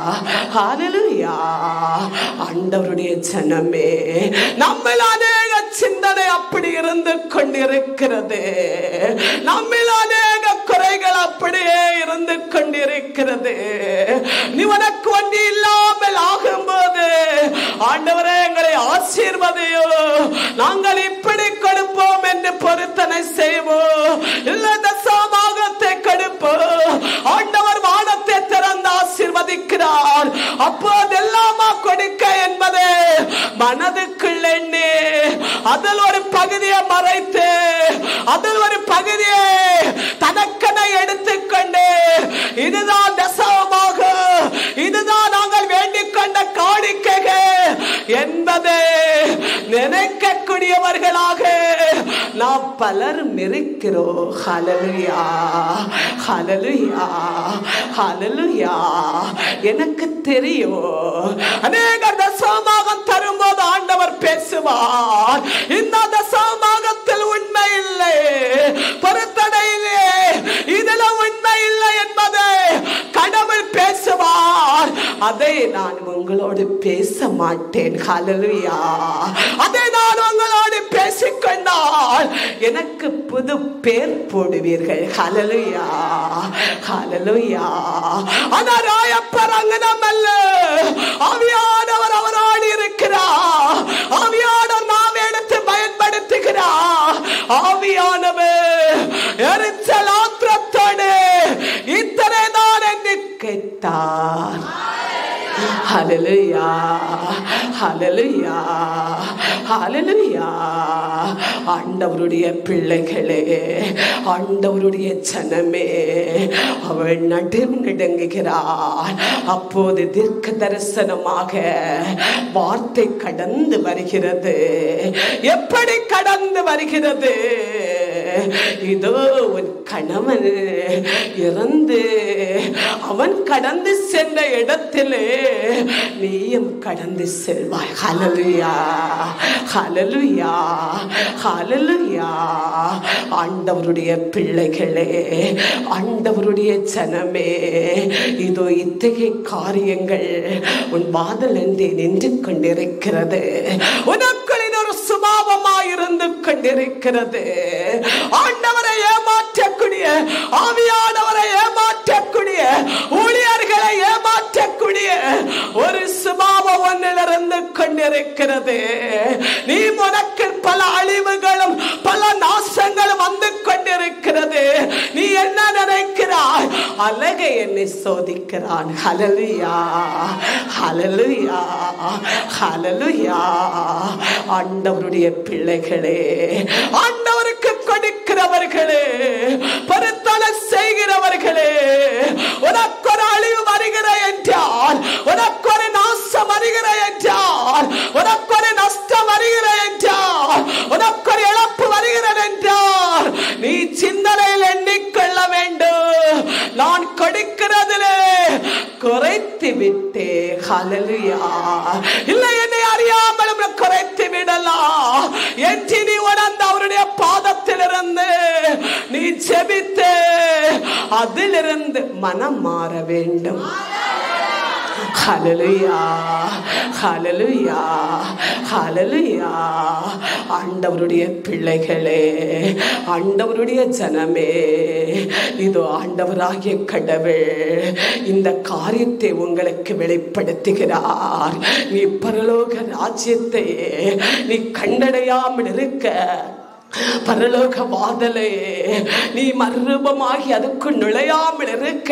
Speaker 1: ஹalleluya ஆண்டவருடைய ஜனமே நம்மில் அநேக சிந்தனை அப்படி இருந்து கொண்டிருக்கிறது நம்மில் அநேக குறைகள் அப்படியே இருந்து கொண்டிருக்கிறது நீ உனக்கு ஒன்று இல்லாமல் ஆகும்போது ஆண்டவரே எங்களை ஆசீர்வதையோ நாங்கள் இப்படி கொடுப்போம் என்று பொருத்தனை செய்வோம் இல்ல தசாமாகத்தை கொடுப்போம் ஆண்டவர் வானத்தை திறந்து ஆசீர்வதிக்கிறார் அப்போது எல்லாமா கொடுக்க என்பது மனதுக்குள் எண்ணி அதில் ஒரு பகுதியை மறைத்து அதில் ஒரு பகுதியை தனக்கென எடுத்துக்கொண்டு இதுதான் தசவமாக இதுதான் நாங்கள் வேண்டிக் கொண்ட காணிக்கைகள் என்பதை நினைக்கக்கூடியவர்களாக நாம் பலரும் இருக்கிறோம் ஹalleluya ஹalleluya ஹalleluya எனக்கு தெரியும் அநேக தசமாகம் தரும்போது ஆண்டவர் பேசுவார் இந்த தசமாகத்தில் உண்மை இல்லை பொருத்தனையிலே இதில் உண்மை இல்லை என்பதை கடவுள் பேசுவார் அதை நான் உங்களோடு பேச மாட்டேன் ஹalleluya அதை நான் உங்களோடு பேசிக்கொண்டால் எனக்கு புது பேர் போடுவீர்கள் ஹalleluya ஹalleluya ஆனா ராயப்பர் அங்கனம் அல்ல ஆவியானவர் அவரோடு இருக்கிறார் ஆவியானவர் நாம் எடுத்து பயன்படுத்துகிறார் ஆவியானவர் எரிச்சல் ஆத்திரத்தோடு இத்தனை தான் என்று கேட்டார் ஹalleluya ஹalleluya ஹalleluya ஆண்டவருடைய பிள்ளைகளே ஆண்டவருடைய ஜனமே அவள் நடுவு நடுங்குகிறார் அப்போது தீர்க்க தரிசனமாக வார்த்தை கடந்து வருகிறது எப்படி கடந்து வருகிறது இதோ உன் கணவன் இறந்து அவன் கடந்து சென்ற இடத்திலே நீயும் கடந்து செல்வாய் ஹalleluya ஹalleluya ஹalleluya ஆண்டவருடைய பிள்ளைகளே ஆண்டவருடைய ஜனமே இதோ இத்தகைய காரியங்கள் உன் வாதல் என்றே நின்று கொண்டிருக்கிறது உனக்குள் இது ஒரு சுபாவமாய் இருந்து கொண்டிருக்கிறது ஆண்டவரை ஏமாற்றக்கூடிய ஆவியானவரை ஏமாற்றக்கூடிய ஊழியர்களை ஏமாற்றக்கூடிய ஒரு சுபாவம் ஒன்றில் இருந்து கொண்டிருக்கிறது நீ உனக்கு பல அழிவுகளும் பல நாசங்களும் வந்து கொண்டிருக்கிறது நீ என்ன நினைக்கிறாய் அழகை என்னை சோதிக்கிறான் ஹலலுயா ஹலலுயா ஹலலுயா ஆண்டவருடைய பிள்ளைகளே ஆண்டவருக்கு கொடுக்கிறவர்களே பருத்தனை செய்கிறவர்களே உனக்கு ஒரு அழிவு வருகிற என்றால் உனக்கு ஒரு நாசம் வருகிற என்றால் உனக்கு ஒரு நஷ்டம் வருகிற என்றால் உனக்கு ஒரு இழப்பு வருகிறது என்றால் நீ சிந்தனையில் எண்ணிக்கொள்ள வேண்டும் நான் கொடுக்கிறதிலே குறைத்து விட்டே ஹalleluya இல்லை என்னை அறியாமலும் குறைத்து விடலாம் என்று நீ உணர்ந்த அவருடைய பாதத்திலிருந்து நீ செபித்து அதிலிருந்து மனம் மாற வேண்டும் ஹalleluya ஹalleluya ஹalleluya ஆண்டவருடைய பிள்ளைகளே ஆண்டவருடைய ஜனமே இதோ ஆண்டவராகிய கடவுள் இந்த காரியத்தை உங்களுக்கு வெளிப்படுத்துகிறார் நீ பரலோக ராஜ்யத்தை நீ கண்டடையாமல் இருக்க பரலோக வாதலே நீ மர்மமாகி அதுக்குள் நுழையாமல் இருக்க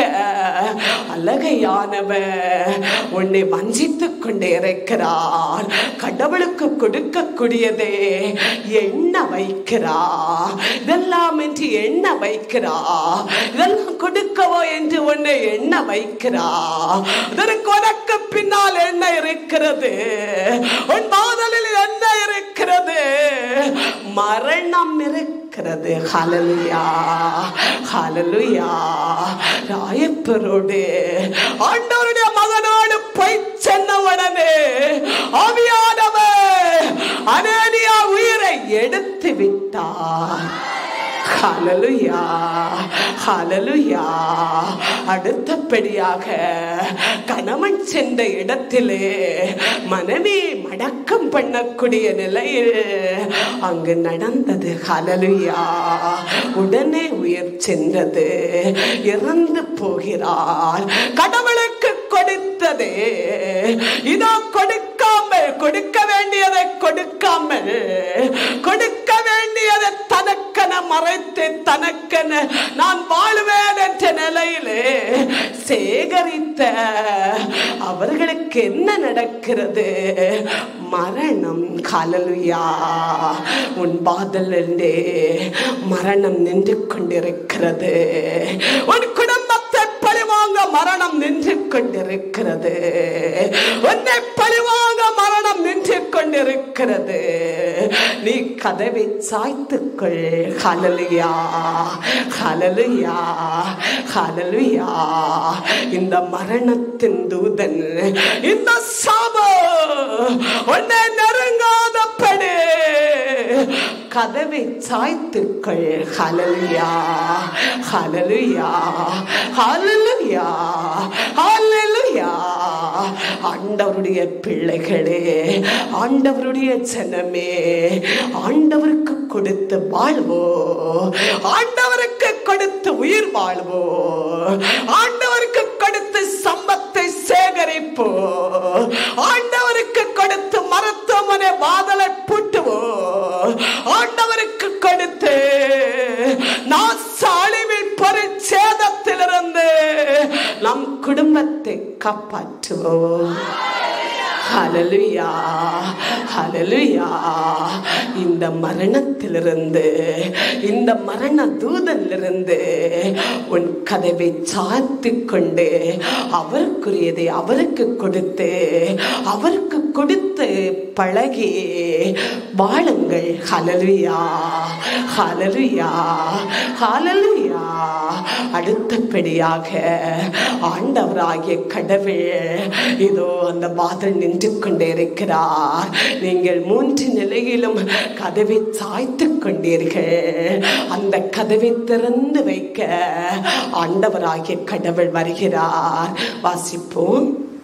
Speaker 1: அழகையானவன் உன்னை வஞ்சித்துக் கொண்டே இருக்கிறார் கடவுளுக்கு கொடுக்கக்கூடியதே எண்ண வைக்கிறா இதெல்லாம் என்று எண்ண வைக்கிறா இதெல்லாம் கொடுக்கவோ என்று உன்னை எண்ண வைக்கிறா இதற்கு உனக்கு பின்னால் என்ன இருக்கிறது உன் மாதலில் என்ன இருக்கிறது மரணம் இருக்கிறது ஹalleluya ஹalleluya ராயப்பரோடு ஆண்டவருடைய மகனோடு போய் சென்ன உடனே ஆவியானவர் அனேனியா உயிரை எடுத்து விட்டார் ஹalleluya ஹalleluya அடுத்தபடியாக கணவன் சென்ற இடத்திலே மனைவி மடக்கம் பண்ணக்கூடிய நிலையில் அங்கு நடந்தது ஹalleluya உடனே உயிர் சென்றது இறந்து போகிறார் கடவுளுக்கு கொடுத்ததே இதோ கொடுக்காமல் கொடுக்க வேண்டியதை கொடுக்காமல் கொடுக்க வேண்டியதை தனக்கென மறைத்து தனக்கென நான் வாழ்வேன் என்ற நிலையிலே சேகரித்த அவர்களுக்கு என்ன நடக்கிறது மரணம் காலலுயா உன் பாதலே மரணம் நின்று கொண்டிருக்கிறது உன் குடும்பத்தை பழிவாங்க மரணம் நின்று கொண்டிருக்கிறது உன்னை பழிவாங்க மரணம் நின்று கொண்டிருக்கிறது நீ கதவை சாய்த்துக்கொள் ஹalleluya ஹalleluya ஹalleluya இந்த மரணத்தின் தூதன் இந்த சாப உன்னை நெருங்காதபடி கதவை சாய்த்துக்கள் ஹalleluya ஹalleluya ஹalleluya ஹalleluya ஆண்டவருடைய பிள்ளைகளே ஆண்டவருடைய ஜனமே ஆண்டவருக்கு கொடுத்து வாழ்வோ ஆண்டவருக்கு கொடுத்து உயிர் வாழ்வோ ஆண்டவருக்கு கொடுத்து சம்பத்தை சேகரிப்போ ஆண்டவருக்கு கொடுத்து மருத்துவமனை வாதலை பூட்டுவோ ஆண்டவருக்கு கொடுத்து நான் சாலிவில் பொருட்சேதத்திலிருந்து நம் குடும்பத்தை காப்பாற்றுவோம் ஹalleluya ஹalleluya இந்த மரணத்திலிருந்து இந்த மரண தூதனிலிருந்து உன் கதவை சாத்து கொண்டு அவருக்குரியதை அவருக்கு கொடுத்து அவருக்கு கொடுத்து பழகி வாழுங்கள் ஹalleluya ஹalleluya ஹalleluya அடுத்தபடியாக ஆண்டவராகிய கடவுள் இதோ அந்த வாதல் நின்று கொண்டே இருக்கிறார் நீங்கள் மூன்று நிலையிலும் கதவை சாய்த்து கொண்டீர்கள் அந்த கதவை திறந்து வைக்க ஆண்டவராகிய கடவுள் வருகிறார் வாசிப்போம்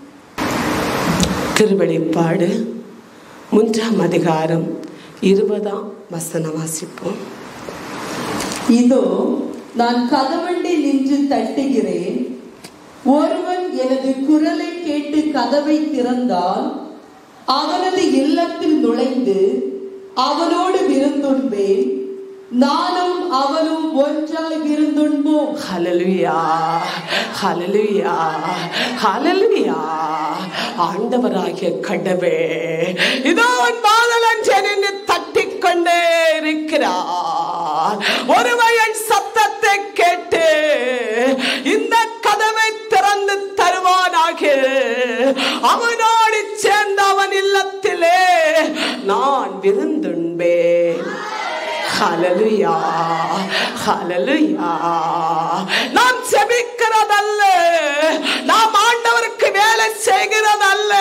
Speaker 1: திருவெளிப்பாடு மூன்றாம் அதிகாரம் இருபதாம் வசனம் வாசிப்போம்
Speaker 2: இதோ நான் கதவண்டி நின்று தட்டுகிறேன் ஒருவன் எனது குரலை கேட்டு கதவை திறந்தால் அவனது இல்லத்தில் நுழைந்து அவனோடு விருந்துண்பேன் நானும் அவனும் ஒன்றாய் விருந்துண்போம்
Speaker 1: ஹalleluya ஹalleluya ஹalleluya ஆண்டவராகிய கடவுள் இதோ உன் பாதலன்று நின்று தட்டிக் கொண்டே இருக்கிறார் ஒருவன் என் சத்தத்தை கேட்டு இந்த கதவை திறந்து தருவானாக அவனோடு சேர்ந்த அவன் இல்லத்திலே நான் விருந்துண்பேன் ஹalleluya ஹalleluya நாம் செபிக்கிறதல்ல நாம் ஆண்டவருக்கு வேலை செய்கிறதல்ல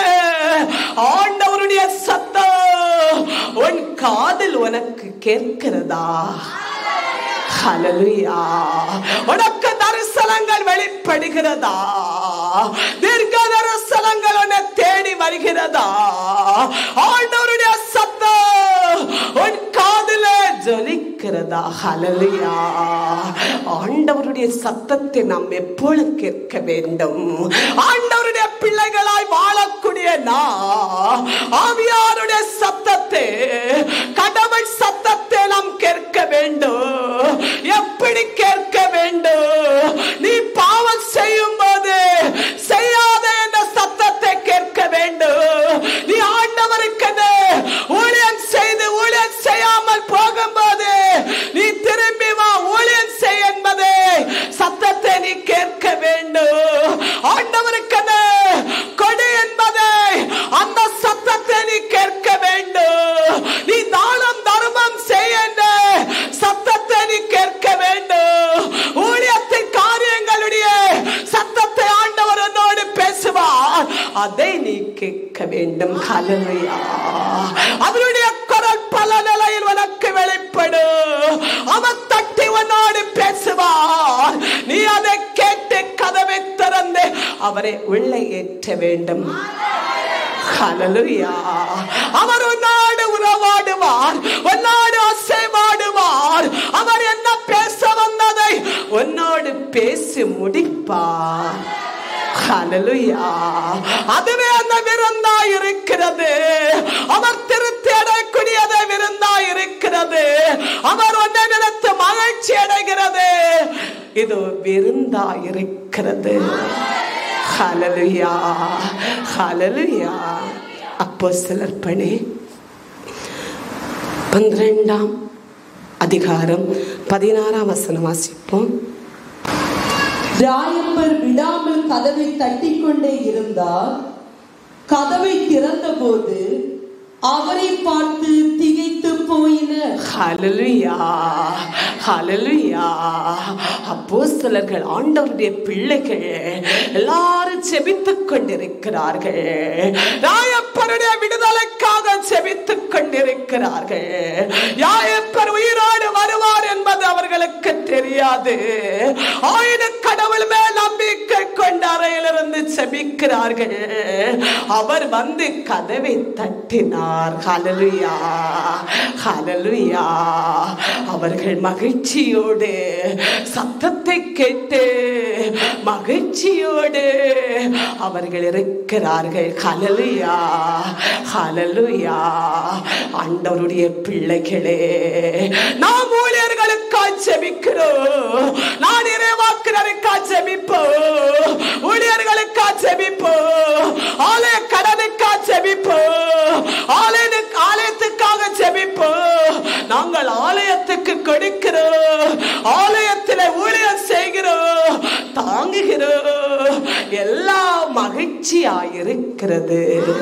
Speaker 1: காதில் உனக்கு கேட்கிறதா ஹalleluya உனக்கு தரிசனங்கள் வெளிப்படுகிறதா தீர்க்க தரிசனங்கள் உன்னை தேடி வருகிறதா ஆண்டவருடைய சத்தம் உன் காதில ஜொலிக்கிறதா ஹalleluya ஆண்டவருடைய சத்தத்தை நாம் எப்பொழுது கேட்க வேண்டும் ஆண்டவருடைய பிள்ளைகளாய் வாழக்கூடிய நான் ஆவியாருடைய சத்தத்தை கடவுள் சத்தத்தை நாம் கேட்க வேண்டும் எப்படி கேட்க வேண்டும் நீ பாவம் செய்யும் போது செய்யாத என்ற சத்தத்தை கேட்க வேண்டும் நீ ஆண்டவருக்கு ஊழியம் செய்து ஊழியம் செய்யாமல் போகும்போது நீ திரும்பி வா ஊழியம் செய் என்பது சத்தத்தை நீ கேட்க வேண்டும் ஆண்டவருக்கு கொடு என்பதை அந்த சத்தத்தை நீ கேட்க வேண்டும் நீ தானம் தர்மம் செய் என்ற சத்தத்தை நீ கேட்க வேண்டும் ஊழியத்தின் காரியங்களுடைய சத்தத்தை ஆண்டவர் உன்னோடு பேசுவார் அதை நீ கேட்க வேண்டும் ஹalleluya அவருடைய குரல் பல நிலையில் உனக்கு வெளிப்படும் அவர் தட்டி உன்னோடு பேசுவார் நீ அதை கேட்டு கதவை திறந்து அவரை உள்ளே ஏற்ற வேண்டும் ஹalleluya அவர் உன்னோடு உறவாடுவார் உன்னோடு அசைவாடுவார் அவர் என்ன பேச வந்ததை உன்னோடு பேசி முடிப்பார் ஹalleluya அதுவே அந்த விருந்தா இருக்கிறது அவர் திருப்தி அடையக்கூடியதை விருந்தா இருக்கிறது அவர் ஒன்றை நினைத்து மகிழ்ச்சி அடைகிறது இது விருந்தா இருக்கிறது ஹalleluya ஹalleluya அப்போ சிலர் பணி பன்னிரெண்டாம் அதிகாரம் பதினாறாம் வசனம் வாசிப்போம்
Speaker 2: ராயப்பர் விடாமல் கதவை தட்டிக்கொண்டே இருந்தார் கதவை திறந்தபோது அவரை பார்த்து திகைத்து போயினர்
Speaker 1: ஹalleluya ஹalleluya அப்போஸ்தலர்கள் ஆண்டவருடைய பிள்ளைகள் எல்லாரும் செபித்துக் கொண்டிருக்கிறார்கள் ராயப்பருடைய விடுதலைக்காக செபித்துக் கொண்டிருக்கிறார்கள் யாயப்பர் உயிரோடு வருவார் என்பது அவர்களுக்கு தெரியாது ஆயுத கடவுள் மேல் நம்பிக்கை கொண்ட அறையிலிருந்து செபிக்கிறார்கள் அவர் வந்து கதவை தட்டினார் ஹalleluya ஹalleluya அவர்கள் மகிழ்ச்சியோடு சத்தத்தை கேட்டு மகிழ்ச்சியோடு அவர்கள் இருக்கிறார்கள் ஹalleluya ஹalleluya ஆண்டவருடைய பிள்ளைகளே நாம் ஊழியர்களுக்காய் செபிக்கிறோம் நான் இறைவாக்கினருக்காய் செபிப்போம் ஊழியர்களுக்காய் செபிப்போம் ஆலய கடனுக்காய் செபிப்போம் ஆலய ஆலயத்துக்காக செபிப்போம் நாங்கள் ஆலயத்துக்கு கொடுக்கிறோம் ஆலயத்தில் ஊழியம் செய்கிறோம் தாங்குகிறோம் எல்லாம் மகிழ்ச்சியாயிருக்கிறது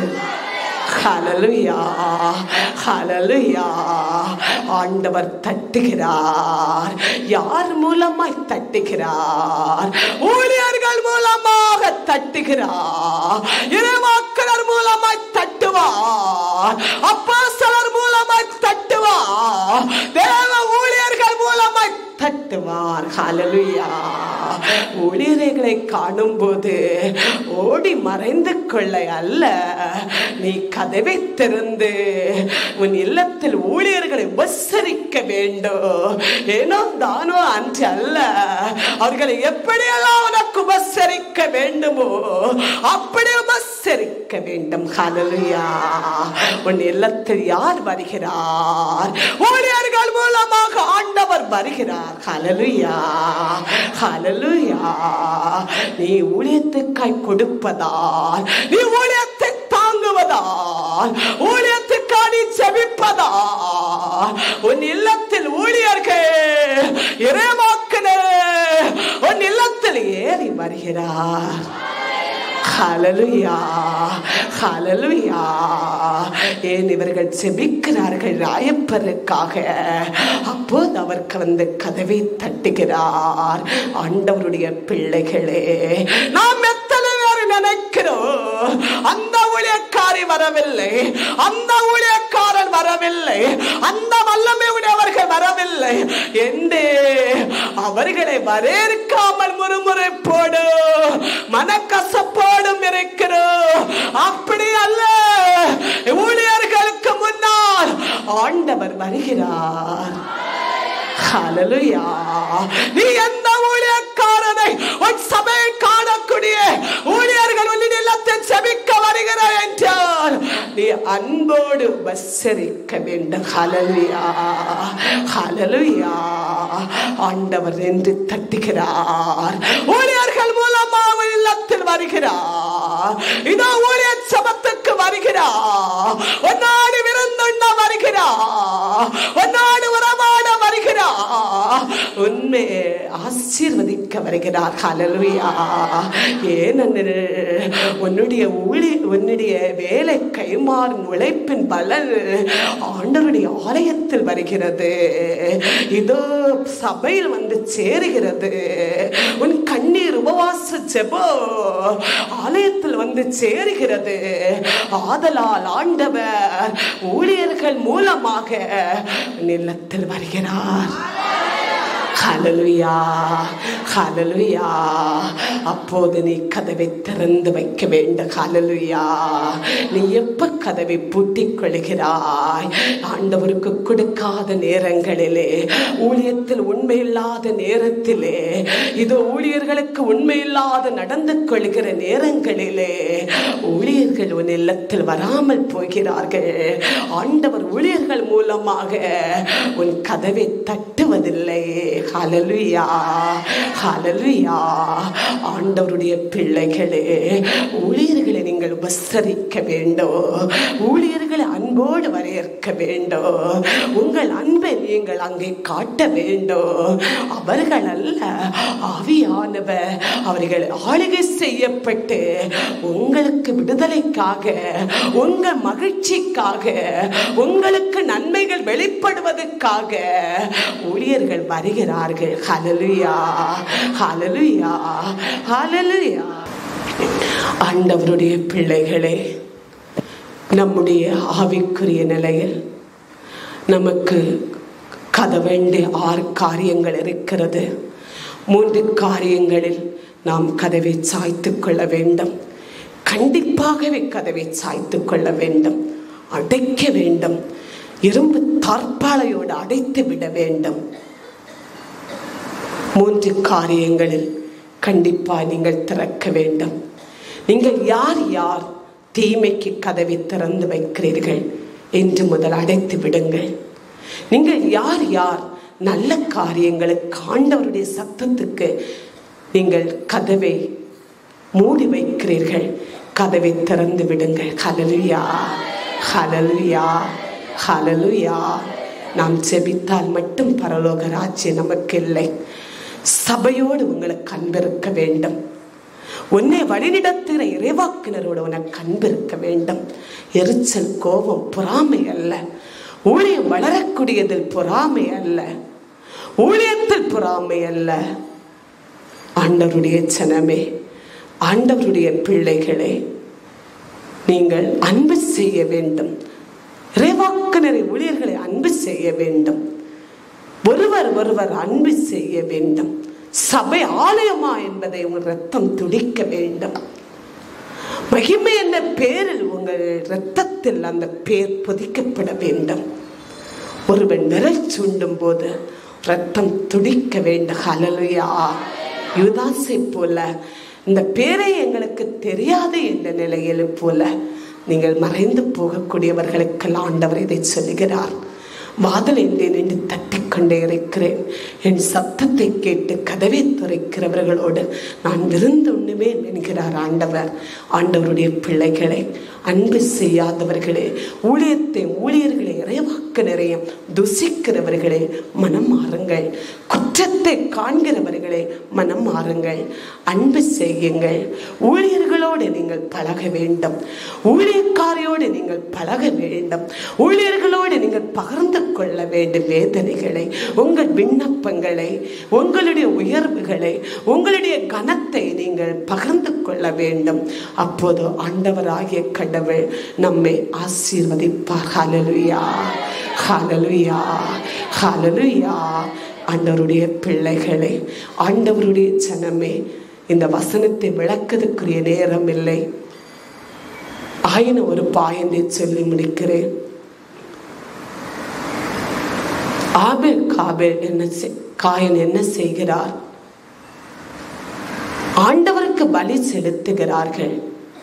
Speaker 1: ஹalleluya ஹalleluya ஆண்டவர் தட்டுகிறார் யார் மூலமாய் தட்டுகிறார் ஊழியர்கள் மூலமாக தட்டுகிறார் இறைவாக்கனர் மூலமாய் தட்டுவார் அப்போஸ்தலர் மூலமாய் தட்டுவார் தேவ ஊழியர்கள் மூலமாய் தட்டுவார் ஹalleluya ஊழியர்களை காணும் போது ஓடி மறைந்து கொள்ள அல்ல நீ கதவை திறந்து உன் இல்லத்தில் ஊழியர்களை உபசரிக்க வேண்டும் ஏனோ தானோ அன்று அல்ல அவர்களை எப்படியெல்லாம் உனக்கு உபசரிக்க வேண்டுமோ அப்படி உபசரிக்க வேண்டும் ஹalleluya உன் இல்லத்தில் யார் வருகிறார் ஊழியர்கள் மூலமாக ஆண்டவர் வருகிறார் ஹalleluya ஹalleluya நீ ஊழியத்துக்காய் கொடுப்பதால் நீ ஊழியத்தை தாங்குவதால் ஊழியத்துக்காக நீ செபிப்பதால் உன் இல்லத்தில் ஊழியர்கள் இறைவாக்கினர் உன் இல்லத்தில் ஏறி வருகிறார் ஹalleluya ஹalleluya ஏன் இவர்கள் செபிக்கிறார்கள் ராயப்பருக்காக அப்போது அவருக்கு வந்து கதவை தட்டுகிறார் ஆண்டவருடைய பிள்ளைகளே நாம் எத்தனை பேர் நினைக்கிறோம் அந்த ஊழியக்காரி வரவில்லை அந்த ஊழியக்காரன் வரவில்லை அந்த வல்லமை உடையவர்கள் வரவில்லை என்று அவர்களை வரவேற்காமல் முறுமுறுப்போடு மனக்கசப்போடும் இருக்கிறோம் அப்படி அல்ல ஊழியர்களுக்கு முன்னால் ஆண்டவர் வருகிறார் ஹalleluya நீ எந்த ஊழியக்காரனை உன் சபையை காணக்கூடிய ஊழியர்கள் உன் இல்லத்தில் செபிக்க வருகிறார் என்றால் நீ அன்போடு உபசரிக்க வேண்டும் ஹalleluya ஹalleluya ஆண்டவர் என்று தட்டுகிறார் ஊழியர்கள் மூலமாக இல்லத்தில் வருகிறார் இதோ ஊழியர் சபத்துக்கு வருகிறார் உன்னோடு விருந்துண்ண வருகிறார் உன்னோடு உறவாட வருகிறார் உண்மை ஆசீர்வதிக்க வருகிறார் ஹalleluya ஏனெனில் உன்னுடைய ஊழி உன்னுடைய வேலை கைமாறும் உழைப்பின் பலன் ஆண்டவருடைய ஆலயத்தில் வருகிறது இதோ சபையில் வந்து சேருகிறது உன் கண்ணீர் உபவாச ஜெபோ ஆலயத்தில் வந்து சேருகிறது ஆதலால் ஆண்டவர் ஊழியர்கள் மூலமாக நிலத்தில் வருகிறார் ஹalleluya ஹalleluya அப்போது நீ கதவை திறந்து வைக்க வேண்டும் ஹalleluya நீ எப்ப கதவை பூட்டிக் கொள்கிறாய் ஆண்டவருக்கு கொடுக்காத நேரங்களிலே ஊழியத்தில் உண்மை இல்லாத நேரத்திலே இது ஊழியர்களுக்கு உண்மை இல்லாத நடந்து கொள்கிற நேரங்களிலே ஊழியர்கள் உன் இல்லத்தில் வராமல் போகிறார்கள் ஆண்டவர் ஊழியர்கள் மூலமாக உன் கதவை தட்டுவதில்லை ஹalleluya ஹalleluya ஆண்டவருடைய பிள்ளைகளே ஊழியர்களை நீங்கள் உபசரிக்க வேண்டும் ஊழியர்களை அன்போடு வரவேற்க வேண்டும் உங்கள் அன்பை நீங்கள் அங்கே காட்ட வேண்டும் அவர்கள் அல்ல ஆவியானவர் அவர்கள் ஆளுகை செய்யப்பட்டு உங்களுக்கு விடுதலைக்காக உங்கள் மகிழ்ச்சிக்காக உங்களுக்கு நன்மைகள் வெளிப்படுவதற்காக ஊழியர்கள் வருகிறார்கள் ஹalleluya ஹalleluya ஹalleluya ஆண்டவருடைய பிள்ளைகளே நம்முடைய ஆவிக்குரிய நிலையில் நமக்கு கத வேண்டிய ஆறு காரியங்கள் இருக்கிறது மூன்று காரியங்களில் நாம் கதவை சாய்த்து கொள்ள வேண்டும் கண்டிப்பாகவே கதவை சாய்த்து கொள்ள வேண்டும் அடைக்க வேண்டும் இரும்பு தார்ப்பாளையோடு அடைத்து விட வேண்டும் மூன்று காரியங்களில் கண்டிப்பா நீங்கள் திறக்க வேண்டும் நீங்கள் யார் யார் தீமைக்கு கதவை திறந்து வைக்கிறீர்கள் என்று முதல் அடைத்து விடுங்கள் நீங்கள் யார் யார் நல்ல காரியங்களுக்கு ஆண்டவருடைய சத்தத்துக்கு நீங்கள் கதவை மூடி வைக்கிறீர்கள் கதவை திறந்து விடுங்கள் ஹalleluya ஹalleluya ஹalleluya நாம் செபித்தால் மட்டும் பரலோக ராஜ்யம் நமக்கு இல்லை சபையோடு உங்களுக்கு அன்பிருக்க வேண்டும் உன்னை வழிநடத்துகிற இறைவாக்கினரோடு உனக்கு அன்பிருக்க வேண்டும் எரிச்சல் கோபம் பொறாமை அல்ல ஊழியம் வளரக்கூடியதில் பொறாமை அல்ல ஊழியத்தில் பொறாமை அல்ல ஆண்டவருடைய ஜனமே ஆண்டவருடைய பிள்ளைகளே நீங்கள் அன்பு செய்ய வேண்டும் இறைவாக்கினரை ஊழியர்களை அன்பு செய்ய வேண்டும் ஒருவர் ஒருவர் அன்பு செய்ய வேண்டும் சபை ஆலயமா என்பதை உங்கள் ரத்தம் துடிக்க வேண்டும் மகிமை என்ற பேரில் உங்கள் இரத்தத்தில் அந்த பேர் பொதிக்கப்பட வேண்டும் ஒருவன் விரல் சூண்டும் போது ரத்தம் துடிக்க வேண்டும் ஹலலுயா யுதாசை போல இந்த பேரை எங்களுக்கு தெரியாது என்ற நிலையில் போல நீங்கள் மறைந்து போகக்கூடியவர்களுக்கெல்லாம் ஆண்டவர் இதை சொல்லுகிறார் வாதல் என்று நின்று தட்டிக்கொண்டே இருக்கிறேன் என் சத்தத்தை கேட்டு கதவை துறைக்கிறவர்களோடு நான் விருந்து உண்ணுவேன் என்கிறார் ஆண்டவர் ஆண்டவருடைய பிள்ளைகளை அன்பு செய்யாதவர்களே ஊழியத்தை ஊழியர்களை இறைவாக்கு நிறைய துசிக்கிறவர்களே மனம் மாறுங்கள் குற்றத்தை காண்கிறவர்களே மனம் மாறுங்கள் அன்பு செய்யுங்கள் ஊழியர்களோடு நீங்கள் பழக வேண்டும் ஊழியக்காரையோடு நீங்கள் பழக வேண்டும் ஊழியர்களோடு நீங்கள் பகிர்ந்து கொள்ள வேண்டும் வேதனைகளை உங்கள் விண்ணப்பங்களை உங்களுடைய உயர்வுகளை உங்களுடைய கனத்தை நீங்கள் பகிர்ந்து கொள்ள வேண்டும் அப்போது ஆண்டவராகிய கடவுள் நம்மை ஆசீர்வதிப்பார் ஹalleluya ஹalleluya ஹalleluya ஆண்டவருடைய பிள்ளைகளே ஆண்டவருடைய ஜனமே இந்த வசனத்தை விளக்கதுக்குரிய நேரம் இல்லை ஆயின ஒரு பாயந்தை சொல்லி முடிக்கிறேன் ஆபேல் காபேல் என்ன செய்- காயன் என்ன செய்கிறார் ஆண்டவருக்கு பலி செலுத்துகிறார்கள்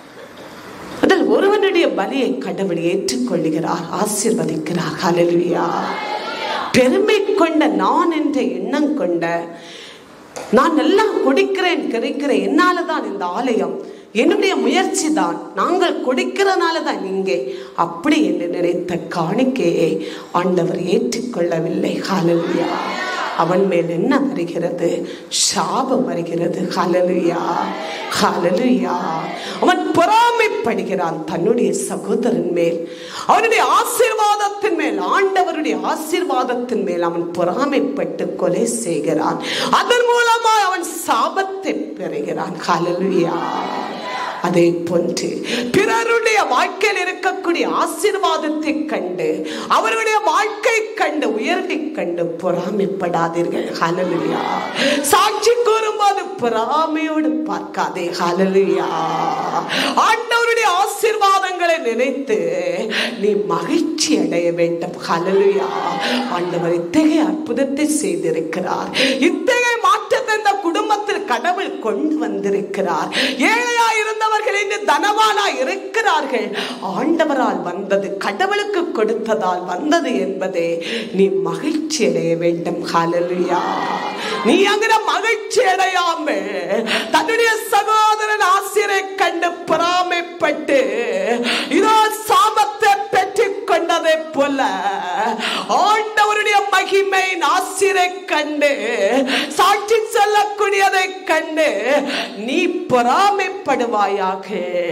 Speaker 1: அதில் ஒருவனுடைய பலியை கடவுள் ஏற்றுக்கொள்கிறார் ஆசீர்வதிக்கிறார் ஹalleluya பெருமை கொண்ட நான் என்ற எண்ணம் கொண்ட நான் எல்லாம் கொடுக்கிறேன் கிடைக்கிறேன் என்னால தான் இந்த ஆலயம் என்னுடைய முயற்சி தான் நாங்கள் கொடுக்கிறனால தான் இங்கே அப்படி என்று நினைத்த காணிக்கையை ஆண்டவர் ஏற்றுக்கொள்ளவில்லை ஹalleluya அவன் மேல் என்ன வருகிறது சாபம் வருகிறது ஹalleluya ஹalleluya அவன் பொறாமைப்படுகிறான் தன்னுடைய சகோதரன் மேல் அவனுடைய ஆசீர்வாதத்தின் மேல் ஆண்டவருடைய ஆசீர்வாதத்தின் மேல் அவன் பொறாமைப்பட்டு கொலை செய்கிறான் அதன் மூலமாய் அவன் சாபத்தை பெறுகிறான் ஹalleluya அதே போன்று பிறருடைய வாழ்க்கையில் இருக்கக்கூடிய ஆசீர்வாதத்தை கண்டு அவருடைய வாழ்க்கை கண்டு உயர்வை கண்டு பொறாமைப்படாதீர்கள் ஹalleluya சாட்சி கூறும்போது பொறாமையோடு பார்க்காதே ஹalleluya ஆண்டவருடைய ஆசீர்வாதங்களை நினைத்து நீ மகிழ்ச்சி அடைய வேண்டும் ஹalleluya ஆண்டவர் இத்தகைய அற்புதத்தை செய்திருக்கிறார் இத்தகைய மாற்றத்தை இந்த குடும்பத்தில் கடவுள் கொண்டு வந்திருக்கிறார் ஏழையா இருந்தவர்கள் இன்று தனவானா இருக்கிறார்கள் ஆண்டவரால் வந்தது கடவுளுக்கு கொடுத்ததால் வந்தது என்பதே நீ மகிழ்ச்சி அடைய வேண்டும் ஹalleluya நீ அங்கிற மகிழ்ச்சி அடையாமல் தன்னுடைய சகோதரன் ஆசிரியரை கண்டு பொறாமைப்பட்டு இதோ சாபத்தை பெற்றுக் கொண்டதை போல ஆண்டவருடைய மகிமை ஆசிரை கண்டு சாட்சி சொல்லக்கூடியதை கண்டு நீ பொறாமைப்படுவாயாக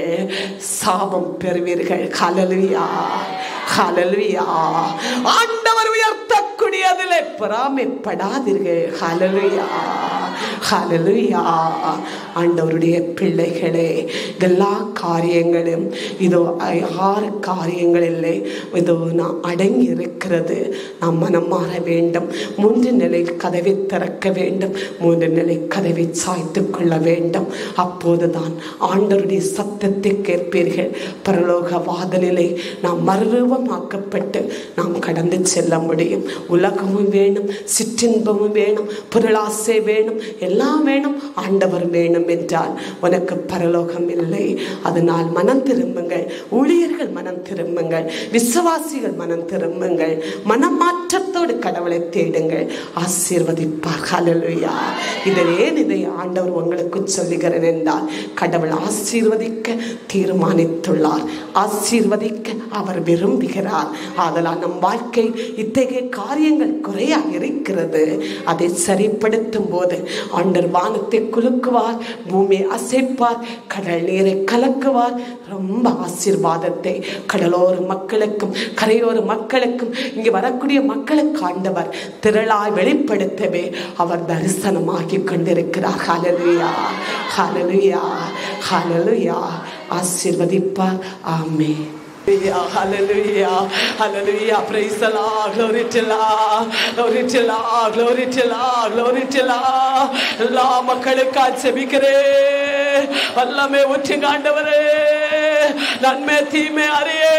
Speaker 1: சாபம் பெறுவீர்கள் ஹalleluya ஹalleluya ஆண்டவர் உயர்த்தக்கூடியதிலே பொறாமைப்படாதீர்கள் ஹalleluya ஹalleluya ஆண்டவருடைய பிள்ளைகளே எல்லா காரியங்களும் இதோ ஆறு காரியங்கள் இல்லை இதோ நான் அடங்கி இருக்கிறது நாம் மனம் மாற வேண்டும் மூன்று நிலை கதவை திறக்க வேண்டும் மூன்று நிலை கதவை சாய்த்து கொள்ள வேண்டும் அப்போதுதான் ஆண்டவருடைய சத்தத்தை கேட்பீர்கள் பரலோக வாதலிலே நாம் மறுரூபமாக்கப்பட்டு நாம் கடந்து செல்ல முடியும் உலகமும் வேணும் சிற்றின்பமும் வேணும் பொருளாசை வேணும் எல்லாம் வேணும் ஆண்டவர் வேணும் என்றால் உனக்கு பரலோகம் இல்லை அதனால் மனம் திரும்புங்கள் ஊழியர்கள் மனம் திரும்புங்கள் விசுவாசிகள் மனம் திரும்புங்கள் மனமாற்றத்தோடு கடவுளை தேடுங்கள் ஆசீர்வதிப்பார் ஹalleluya இதை ஏன் இதை ஆண்டவர் உங்களுக்கு சொல்லுகிறேன் என்றால் கடவுள் ஆசீர்வதிக்க தீர்மானித்துள்ளார் ஆசீர்வதிக்க அவர் விரும்புகிறார் ஆதலால் நம் வாழ்க்கை இத்தகைய காரியங்கள் குறையா இருக்கிறது அதை சரிப்படுத்தும் போது ஆண்டர் வானத்தை குலுக்குவார் பூமியை அசைப்பார் கடல் நீரை கலக்குவார் ரொம்ப ஆசீர்வாதத்தை கடலோர மக்களுக்கும் கரையோர மக்களுக்கும் இங்கே வரக்கூடிய மக்களுக்கு ஆண்டவர் திரளாய் வெளிப்படுத்தவே அவர் தரிசனமாகி கொண்டிருக்கிறார் ஹalleluya ஹalleluya ஹalleluya ஆசீர்வதிப்பார் ஆமென் Hallelujah, hallelujah, praise the Lord, glory to Lord, glory to Lord, glory to Lord, glory to Lord. எல்லா மக்களுக்காக செபிக்கிறேன் வல்லமே ஊற்றுங்க ஆண்டவரே நன்மை தீமை அறியே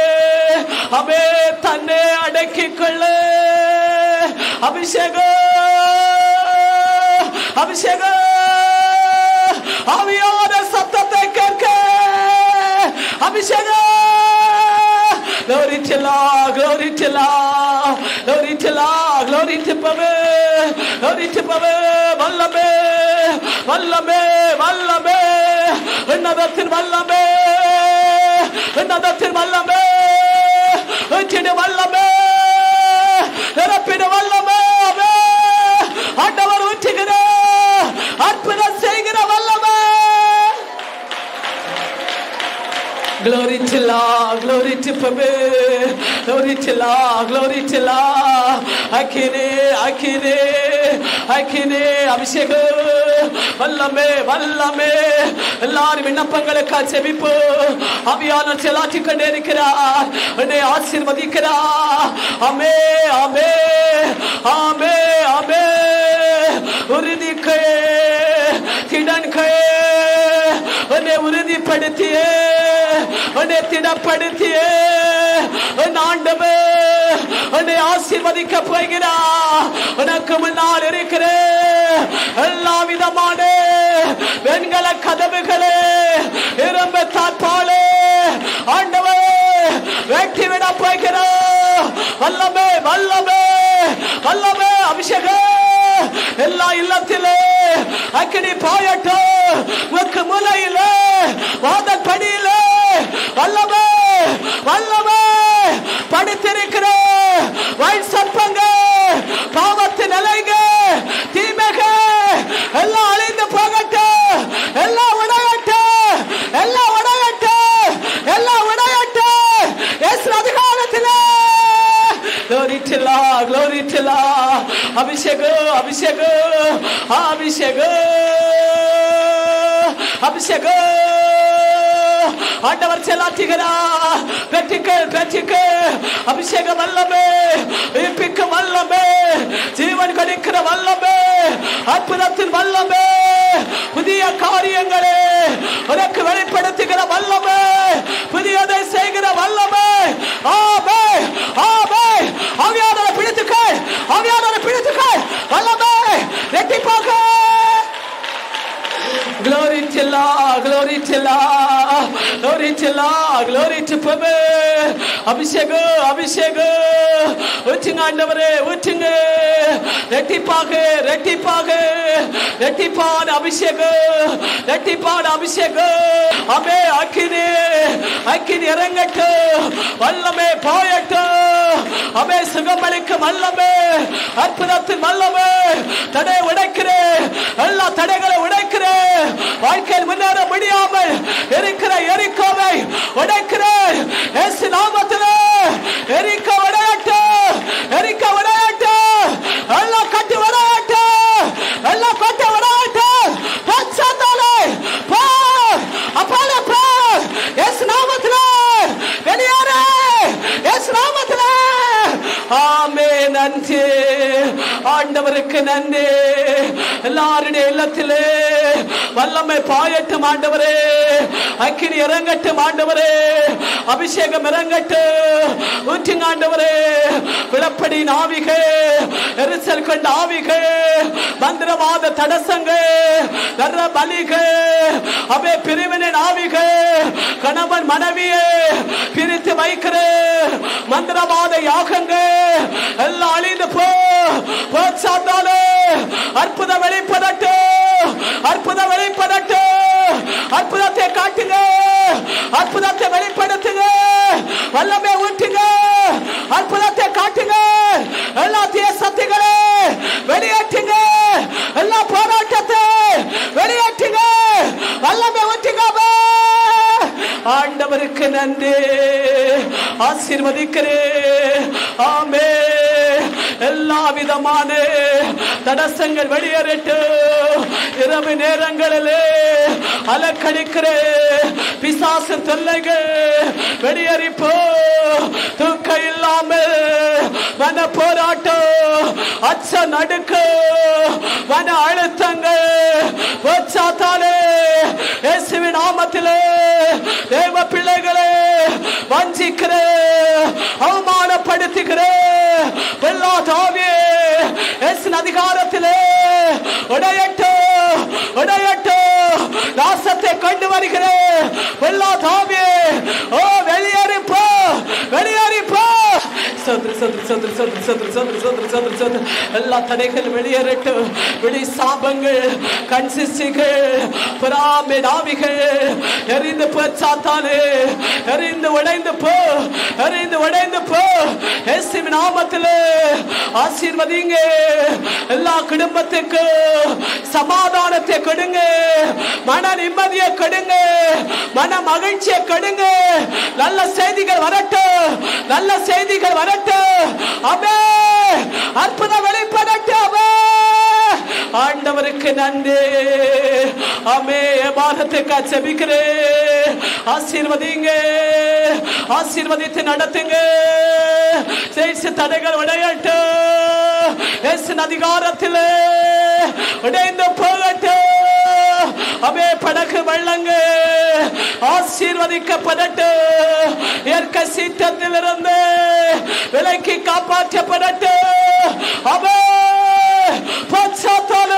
Speaker 1: அவே தன்னை அடக்கிக் கொள்ள அபிஷேகம் அபிஷேகம் ஆவியான சத்தத்தை கேட்க அபிஷேகம் Glory to Lord, glory to Lord, glory to Lord, glory to Pave, glory to Pave, வல்லமே வல்லமே வல்லமே உன்னதத்தின் வல்லமே உன்னதத்தின் வல்லமே உச்சிடு வல்லமே நிரப்பிடு வல்லமே ஆண்டவர் ஊற்றுகிற அற்புதம் செய்கிற வல்லமே Glory to Lord, glory to Pave. glory to Lord, glory to Lord. அக்கினே அக்கினே அக்கினே அபிஷேகம் வல்லமே வல்லமே எல்லாரும் விண்ணப்பங்களுக்கு செவிப்பு அவியான செலாற்றி கொண்டே இருக்கிறார் என்னை ஆசீர்வதிக்கிறார் அமே அமே ஆமே ஆமே உறுதிக்கே திடன்கே உன்னை உறுதிப்படுத்தியே உன்னை திடப்படுத்தியே உன் ஆண்டவே உன்னை ஆசீர்வதிக்க போகிறா உனக்கு முன்னால் இருக்கிற எல்லா விதமான வெண்கல கதவுகளே இரும்பு தாப்பாளே ஆண்டவே வெட்டி விட போகிறா வல்லமே வல்லமே வல்லமே அபிஷேகம் எல்லா இல்லத்திலே அக்கினி பாயட்டும் உக்கு முலையிலே வாதல் படியிலே வல்லமே வல்லமே படித்திருக்கிற வயல் சற்பங்க பாவத்தின் நிலைங்க தீமைக எல்லாம் அழிந்து போகட்டும் எல்லாம் உடையட்டும் எல்லாம் உடையட்டும் எல்லாம் உடையட்டும் எஸ் அதிகாரத்திலே Glory to Lord, glory to Lord. அபிஷேகம் அபிஷேகம் அபிஷேகம் அபிஷேகம் ஆண்டவர் செல்லாற்றுகிறார் பெற்றுக்கள் பெற்றுக்கள் அபிஷேகம் வல்லமே உயிர்ப்பிக்க வல்லமே ஜீவன் கொடுக்கிற வல்லமே அற்புதத்தின் வல்லமே புதிய காரியங்களே உனக்கு வெளிப்படுத்துகிற வல்லமே புதியதை செய்கிற வல்லமே ஆமே ஆமே ஆவியானவரை பிடித்துக்கள் ஆவியானவரை பிடித்துக்கள் வல்லமே ரெட்டிப்பாக Glory to Lord, glory to Lord, glory to Lord, glory to Pame. அபிஷேகம் அபிஷேகம் ஊற்றுங்க ஆண்டவரே ஊற்றுங்க ரெட்டிப்பாக ரெட்டிப்பாக ரெட்டிப்பான அபிஷேகம் ரெட்டிப்பான அபிஷேகம் அமே அக்கினி அக்கினி இறங்கட்டும் வல்லமே பாயட்டும் அமே சுகமளிக்கும் வல்லமே அற்புதத்தின் வல்லமே தடை உடைக்கிறேன் எல்லா தடைகளை உடைக்கிறேன் வாழ்க்கையில் முன்னேற முடியாமல் இருக்கிற எரிக்கோவை உடைக்கிறேன் இயேசு நாமத்தில் எரிக்க உடையட்டும் எரிக்க உடையட்டும் எல்லாம் கட்டி உடையட்டும் எல்லாம் கட்டி உடையட்டும் பச்சாத்தாலே போ அப்பாலே போ இயேசு நாமத்தில் வெளியேறு இயேசு நாமத்தில் ஆமே நன்றி ஆண்டவருக்கு நன்றி எல்லாருடைய இல்லத்திலே வல்லமை பாயட்டும் ஆண்டவரே அக்கினி இறங்கட்டும் ஆண்டவரே அபிஷேகம் இறங்கட்டும் ஊற்றுங்க ஆண்டவரே விளப்படி நாவிக எரிச்சல் கொண்ட ஆவிக மந்திரவாத தடசங்க நர பலிக அவே பிரிவினை ஆவிக கணவன் மனைவியே பிரித்து வைக்கிற மந்திரவாத யாகங்க எல்லாம் அழிந்து போ போச்சாத்தாலே அற்புதம் வெளிப்படட்டும் அற்புதம் வெளிப்படட்டும் அற்புதத்தை காட்டுங்க அற்புதத்தை வெளிப்படுத்துங்க வல்லமே ஊட்டுங்க அற்புதத்தை காட்டுங்க எல்லா தீய சக்திகளே வெளியேற்றுங்க எல்லா போராட்டத்தை வெளியேற்றுங்க வல்லமே ஊட்டுங்க ஆண்டவருக்கு நன்றி ஆசீர்வதிக்கிறேன் ஆமே எல்லா விதமான தடசங்கள் வெளியேறட்டு இரவு நேரங்களிலே அலக்கடிக்கிற பிசாசு தொல்லைகள் வெளியேறிப்போ தூக்க இல்லாமல் மன போராட்டம் அச்ச நடுக்க மன அழுத்தங்கள் போச்சாத்தாலே இயேசுவின் நாமத்திலே தேவ பிள்ளைகளே வஞ்சிக்கிற அவமானப்படுத்துகிற எல்லா தாவியே இயேசுவின் அதிகாரத்திலே உடையட்டு உடையட்டு நாசத்தை கொண்டு வருகிறேன் எல்லா தாவியே ஓ வெளியேறி போ வெளியேறி போ சதுரு சதுரு சதுரு சதுரு சதுரு சதுரு சதுரு சதுரு சதுரு எல்லா தடைகள் வெளியேறட்டும் வெளி சாபங்கள் கண் சிசிகள் புறாமை நாவிகள் எரிந்து போச்சாத்தாலே எரிந்து உடைந்து போ எரிந்து உடைந்து போ இயேசுவின் நாமத்திலே ஆசீர்வதிங்க எல்லா குடும்பத்துக்கு சமாதானத்தை கொடுங்க மன நிம்மதியை கொடுங்க மன மகிழ்ச்சியை கொடுங்க நல்ல செய்திகள் வரட்டும் நல்ல செய்திகள் வரட்டும் அமே அற்புதம் வெளிப்படட்டும் அமே ஆண்டவருக்கு நன்றி அமே பாரத்துக்கா செபிக்கிறேன் ஆசீர்வதிங்க ஆசீர்வதித்து நடத்துங்க ஜெயிச்சு தடைகள் உடையட்டும் இயேசுவின் அதிகாரத்தில் உடைந்து போகட்டும் அவே படகு வள்ளங்க ஆசீர்வதிக்கப்படட்டும் இயற்கை சீற்றத்திலிருந்து விலைக்கு காப்பாற்றப்படட்டும் அவே பச்சாத்தாலே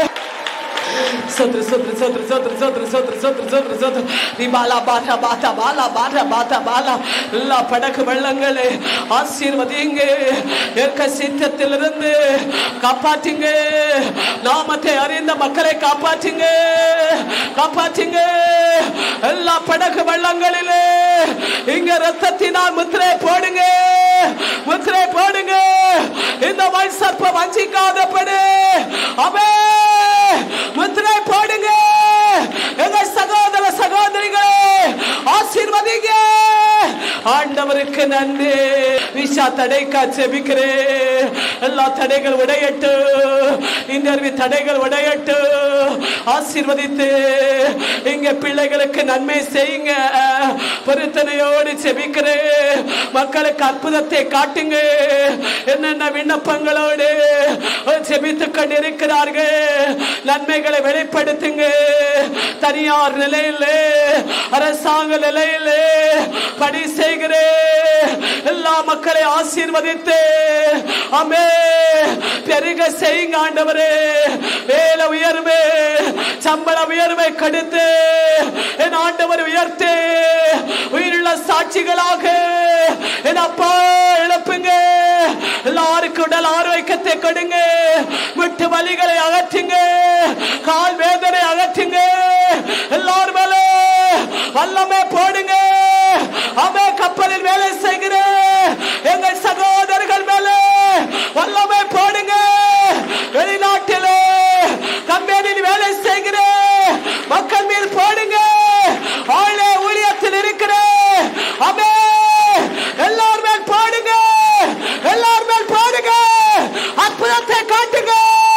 Speaker 1: Sotro, sotro, sotro, sotro, sotro, sotro, sotro, sotro, sotro. Ribala, bata, bata, bala, bata, bata, bala. எல்லா படகு வெள்ளங்களே ஆசீர்வதிங்க ஏற்க சித்தத்திலிருந்து காப்பாற்றுங்க நாமத்தை அறிந்த மக்களை காப்பாற்றுங்க காப்பாற்றுங்க எல்லா படகு வெள்ளங்களிலே இங்க ரத்தத்தினால் முத்திரை போடுங்க முத்திரை போடுங்க இந்த மண் சர்ப்பம் வஞ்சிக்காதபடி அவே முத்திரை போடுங்க எங்கள் சகோதர சகோதரிகளே ஆசீர்வதிங்க ஆண்டவருக்கு நன்றி விஷா தடைக்கா செபிக்கிறேன் எல்லா தடைகள் உடையட்டு இன்டர்வியூ தடைகள் உடையட்டு ஆசீர்வதித்து இங்க பிள்ளைகளுக்கு நன்மை செய்யுங்க பொருத்தனையோடு செபிக்கிறேன் மக்களுக்கு அற்புதத்தை காட்டுங்க என்னென்ன விண்ணப்பங்களோடு செபித்துக் கொண்டிருக்கிறார்கள் நன்மைகளை வெளிப்படுத்துங்க தனியார் நிலையிலே அரசாங்க நிலையிலே பணி செய்கிறேன் எல்லா மக்களை ஆசீர்வதித்து அமே பெருக செய்யுங்க ஆண்டவரே வேலை உயர்வு சம்பள உயர்வை கடுத்து என் ஆண்டவர் உயர்த்து உயிருள்ள சாட்சிகளாக என் அப்பா இழப்புங்க எல்லாருக்கும் உடல் ஆரோக்கியத்தை கொடுங்க விட்டு வலிகளை அகற்றுங்க கால் வேதனை அகற்றுங்க எல்லாரும் மேல வல்லமே போடுங்க அமே கப்பலில் வேலை செய்கிற எங்கள் சகோதரர்கள் மேல வல்லமே போடுங்க வெளிநாட்டிலே கம்பெனியில் வேலை செய்கிற மக்கள் மீது போடுங்க ஆளே ஊழியத்தில் இருக்கிற அமே எல்லார் மேல் போடுங்க எல்லார் மேல் போடுங்க அற்புதத்தை காட்டுங்க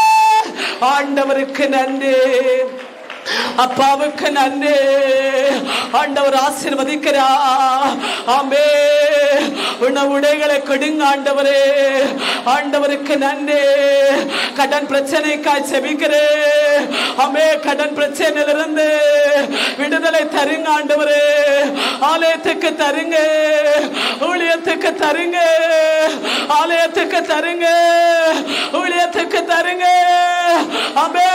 Speaker 1: ஆண்டவருக்கு நன்றி அப்பாவுக்கு நன்றி ஆண்டவர் ஆசீர்வதிக்கிறா ஆமே உணவு உடைகளை கொடுங்க ஆண்டவரே ஆண்டவருக்கு நன்றி கடன் பிரச்சனைக்காய் செபிக்கிறேன் ஆமே கடன் பிரச்சனையிலிருந்து விடுதலை தருங்க ஆண்டவரே ஆலயத்துக்கு தருங்க ஊழியத்துக்கு தருங்க ஆலயத்துக்கு தருங்க ஊழியத்துக்கு தருங்க ஆமே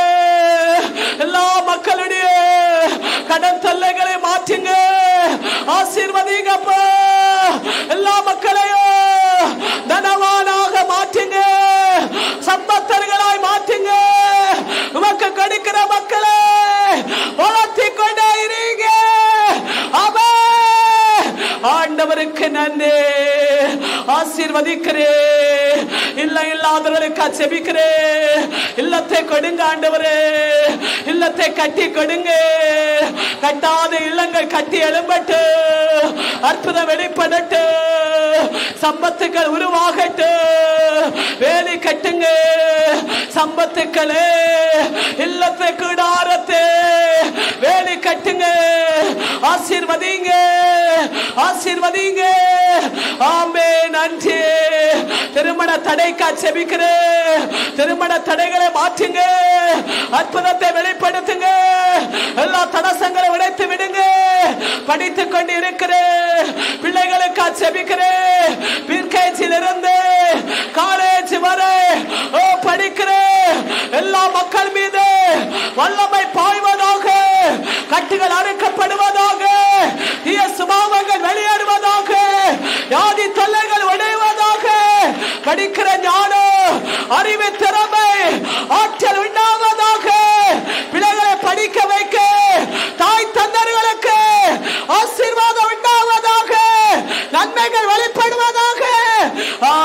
Speaker 1: எல்லா மக்களுடைய கடன் தொல்லைகளை மாற்றுங்க ஆசீர்வதிங்கப்பா எல்லா மக்களையும் தனவானாக மாற்றுங்க சம்பத்தர்களாய் மாற்றுங்க உமக்கு கொடுக்கிற மக்களை வளர்த்தி கொண்டே இருங்க ஆமே ஆண்டவருக்கு நன்றி ஆசீர்வதிக்கிறே இல்ல இல்லாதவர்களுக்கு செபிக்கிறே இல்லத்தை கொடுங்க ஆண்டவரே இல்லத்தை கட்டி கொடுங்க கட்டாத இல்லங்கள் கட்டி எழும்பட்டு அற்புதம் வெளிப்படட்டு சம்பத்துக்கள் உருவாகட்டு வேலி கட்டுங்க சம்பத்துக்களே இல்லத்தை கூடாரத்தை வேலி கட்டுங்க ஆசீர்வதிங்க ஆசீர்வதிங்க ஆமே நன்றி திருமண தடைக்கா செபிக்கிறேன் திருமண தடைகளை மாற்றுங்க அற்புதத்தை வெளிப்படுத்துங்க எல்லா தடசங்களை உடைத்து விடுங்க படித்துக் கொண்டு இருக்கிறேன் பிள்ளைகளுக்கா செபிக்கிறேன் பிற்கேச்சில் இருந்து காலேஜ் வரை ஓ படிக்கிறேன் எல்லா மக்கள் மீது வல்லமை பாய்வதாக கட்டுகள் அறுக்கப்படுவதாக தீய சுபாவங்கள் வெளியேறுவதாக யாதி தொல்லைகள் உடைவதாக படிக்கிற ஞானம் அறிவு திறமை ஆற்றல் உண்டாவதாக பிள்ளைகளை படிக்க வைக்க தாய் தந்தர்களுக்கு ஆசீர்வாதம் உண்டாவதாக நன்மைகள் வெளிப்படுவதாக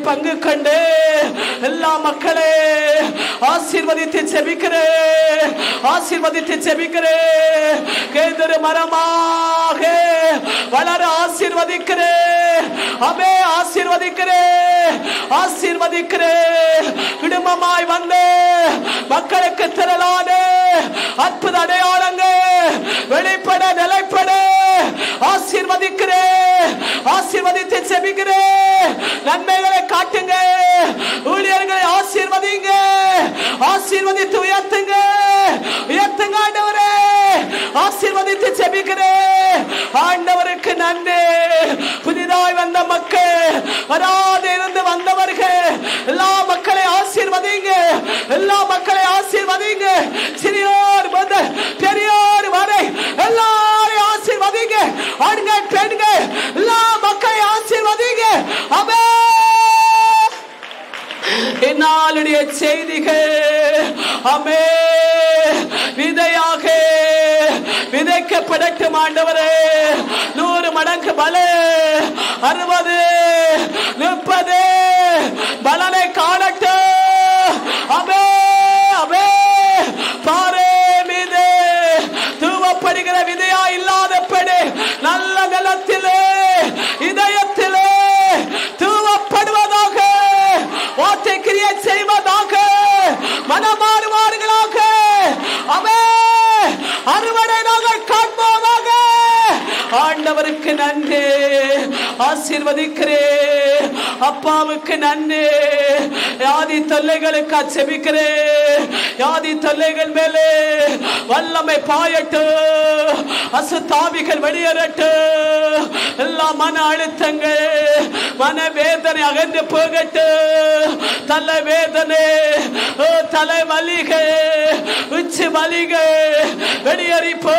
Speaker 1: பங்கு கண்டு எல்லா மக்களே ஆசீர்வதித்து செபிக்கிறே ஆசீர்வதித்து செபிக்கிறே கேதுரு மரமாக வளர ஆசீர்வதிக்கிறே அமே ஆசீர்வதிக்கிறே ஆசீர்வதிக்கிறே குடும்பமாய் வந்து மக்களுக்கு திரளான அற்புத அடையாளங்கள் வெளிப்பட நிலைப்பட ஆசீர்வதிக்கிறே ஆசீர்வதித்து செபிக்கிறே நன்மைகளை காட்டுங்க ஊழியர்களை ஆசீர்வதிங்க ஆசீர்வதித்து உயர்த்துங்க உயர்த்துங்க ஆண்டவரே ஆசீர்வதித்து செபிக்கிறே ஆண்டவருக்கு நன்றி புதிதாய் வந்த மக்கள் வராது இருந்து வந்தவர்கள் எல்லா மக்களை ஆசீர்வதிங்க எல்லா மக்களை ஆசீர்வதிங்க சிறியோர் முதல் பெரியோர் வரை எல்லாரையும் ஆசீர்வதிங்க ஆண்கள் பெண்கள் எல்லா மக்களை ஆசீர்வதிங்க அமே என்னாளுடைய செய்திகள் அமே விதையாக விதைக்கப்படட்டும் ஆண்டவரே நூறு மடங்கு பல அறுபது முப்பது பலனை காணட்டும் அமே அமே பாறை மீது தூவப்படுகிற விதையா இல்லாதபடி நல்ல நிலத்திலே இதயத்திலே தூவப்படுவதாக வார்த்தை கிரியை செய்வதாக மனமாறுவார்களாக அவே அறுவடை நாங்கள் காண்போமாக ஆண்டவருக்கு நன்றி ஆசீர்வதிக்கிறே அப்பாவுக்கு நன்றி யாதி தொல்லைகளுக்கு செபிக்கிறே யாதி தொல்லைகள் மேலே வல்லமை பாயட்டு அசுத்தாவிகள் வெளியேறட்டு எல்லா மன அழுத்தங்கள் மன வேதனை அகன்று போகட்டு தலை வேதனை ஓ, தலை வலிகள் உச்சி வலிகள் வெளியேறி போ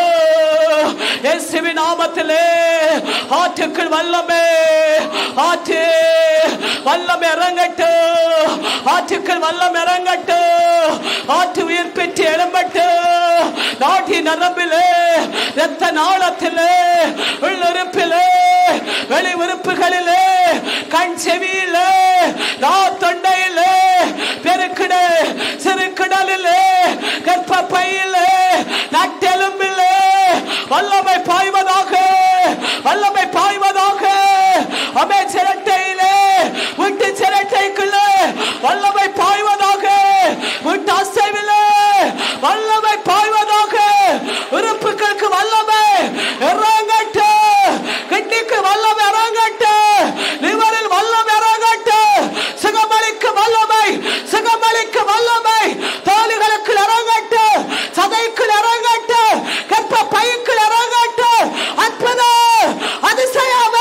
Speaker 1: இயேசுவின் நாமத்திலே ஆற்றுக்குள் வல்லமே ஆற்று வல்லம் இறங்கட்டு ஆற்றுக்குள் வல்லம் இறங்கட்டு ஆற்று உயிர் பெற்று எழும்பட்டு நாட்டி நரம்பிலே ரத்த நாளத்திலே உள்ளுறுப்பிலே வெளி உறுப்புகளிலே கண் செவியிலே நா தொண்டையிலே பெருக்கிட சிறுக்கிடலிலே கற்ப பையிலே நட்டெலும்பிலே வல்லமை பாய்வதாக வல்லமை பாய்வதாக அமே சிரட்டையிலே விட்டு சிரட்டைக்குள்ளே வல்லமை பாய்வதாக விட்டு அசைவிலே வல்லமை பாய்வதாக உறுப்புகளுக்கு வல்லமை இறங்கட்டு கிட்னிக்கு வல்லமை இறங்கட்டு லிவரில் வல்லமை இறங்கட்டு சுகமளிக்கு வல்லமை சுகமளிக்கு வல்லமை தோலுகளுக்கு இறங்கட்டு சதைக்கு இறங்கட்டு கற்ப பைக்கு இறங்கட்டு அற்புதம் அதிசயமே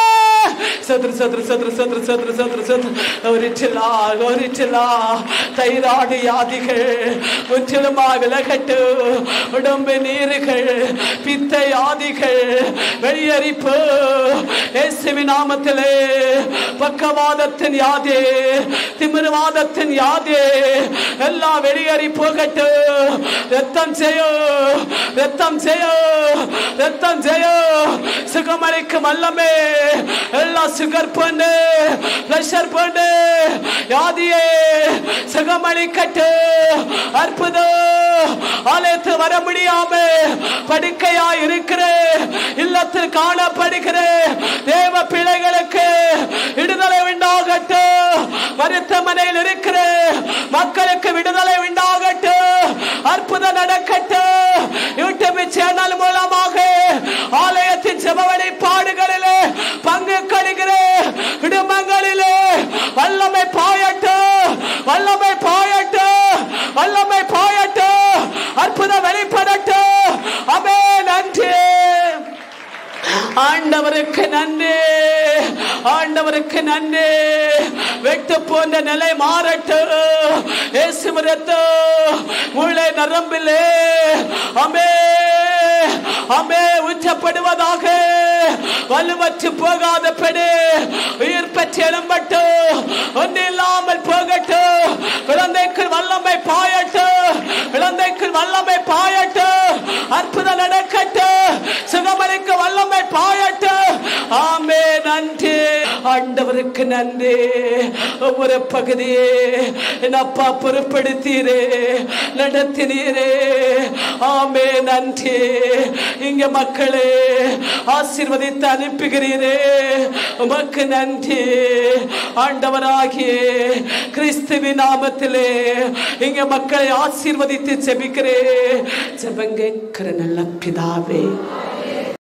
Speaker 1: சத்ரு சத்ரு சத்ரு சத்ரு சத்ரு சத்ரு சத்ரு ஒரிச்சிலா ஒரிச்சிலா தைராடு யாதிகள் முற்றிலுமாய் விலகட்டு உடம்பு நீர்கள் பித்த யாதிகள் வெளியரிப்பு இயேசுவி நாமத்திலே பக்கவாதத்தின் யாதே திமிர்வாதத்தின் யாதே எல்லாம் வெளியேறி போகட்டு ரத்தம் செய்யோ ரத்தம் செய்யோ ரத்தம் செய்யோ சுகமளிக்கும் வல்லமே எல்லாம் சுகர் பண்ணு பிரஷர் பண்ணு யாதியே சுகமளிக்கட்டு அற்புதம் ஆலயத்து வர முடியாம படுக்கையா இருக்கிற இல்லத்தில் காணப்படுகிற தேவ பிள்ளைகளுக்கு விடுதலை உண்டாகட்டும் மருத்துவமனையில் இருக்கிற மக்களுக்கு விடுதலை உண்டாகட்டும் அற்புதம் நடக்கட்டும் யூடியூப் சேனல் மூலமாக ஆலயத்தின் செபவழி பாடுகளிலே பங்கு கழிகிற குடும்பங்களிலே வல்லமை பாயட்டும் வல்லமை பாயட்டும் வல்லமை பாயட்டும் அற்புதம் வெளிப்படட்டும் அமே நன்றி ஆண்டவருக்கு நன்றி ஆண்டவருக்கு நன்றி வெட்டு போன்ற நிலை மாறட்டும் இயேசு ரத்தம் மூளை நரம்பிலே அமே அமே உச்சப்படுவதாக வலுவற்று போகாதபடி உயிர் பெற்று எழும்பட்டும் ஒன்று இல்லாமல் போகட்டும் குழந்தைக்குள் வல்லமை பாயட்டும் குழந்தைக்குள் வல்லமை பாயட்டும் அற்புதம் நடக்கட்டும் சுகமளிக்க வல்லமை பாயட்டும் ஆமே நன்றி ஆண்டவருக்கு நன்றி ஒவ்வொரு பகுதியே என் அப்பா பொறுப்படுத்தீரே நடத்தினீரே ஆமே நன்றி இங்க மக்களே ஆசீர்வதித்து அனுப்புகிறீரே உமக்கு நன்றி ஆண்டவராகிய கிறிஸ்துவின் நாமத்திலே இங்க மக்களை ஆசீர்வதித்து ஜெபிக்கிறே ஜெபங்க நல்ல பிதாவே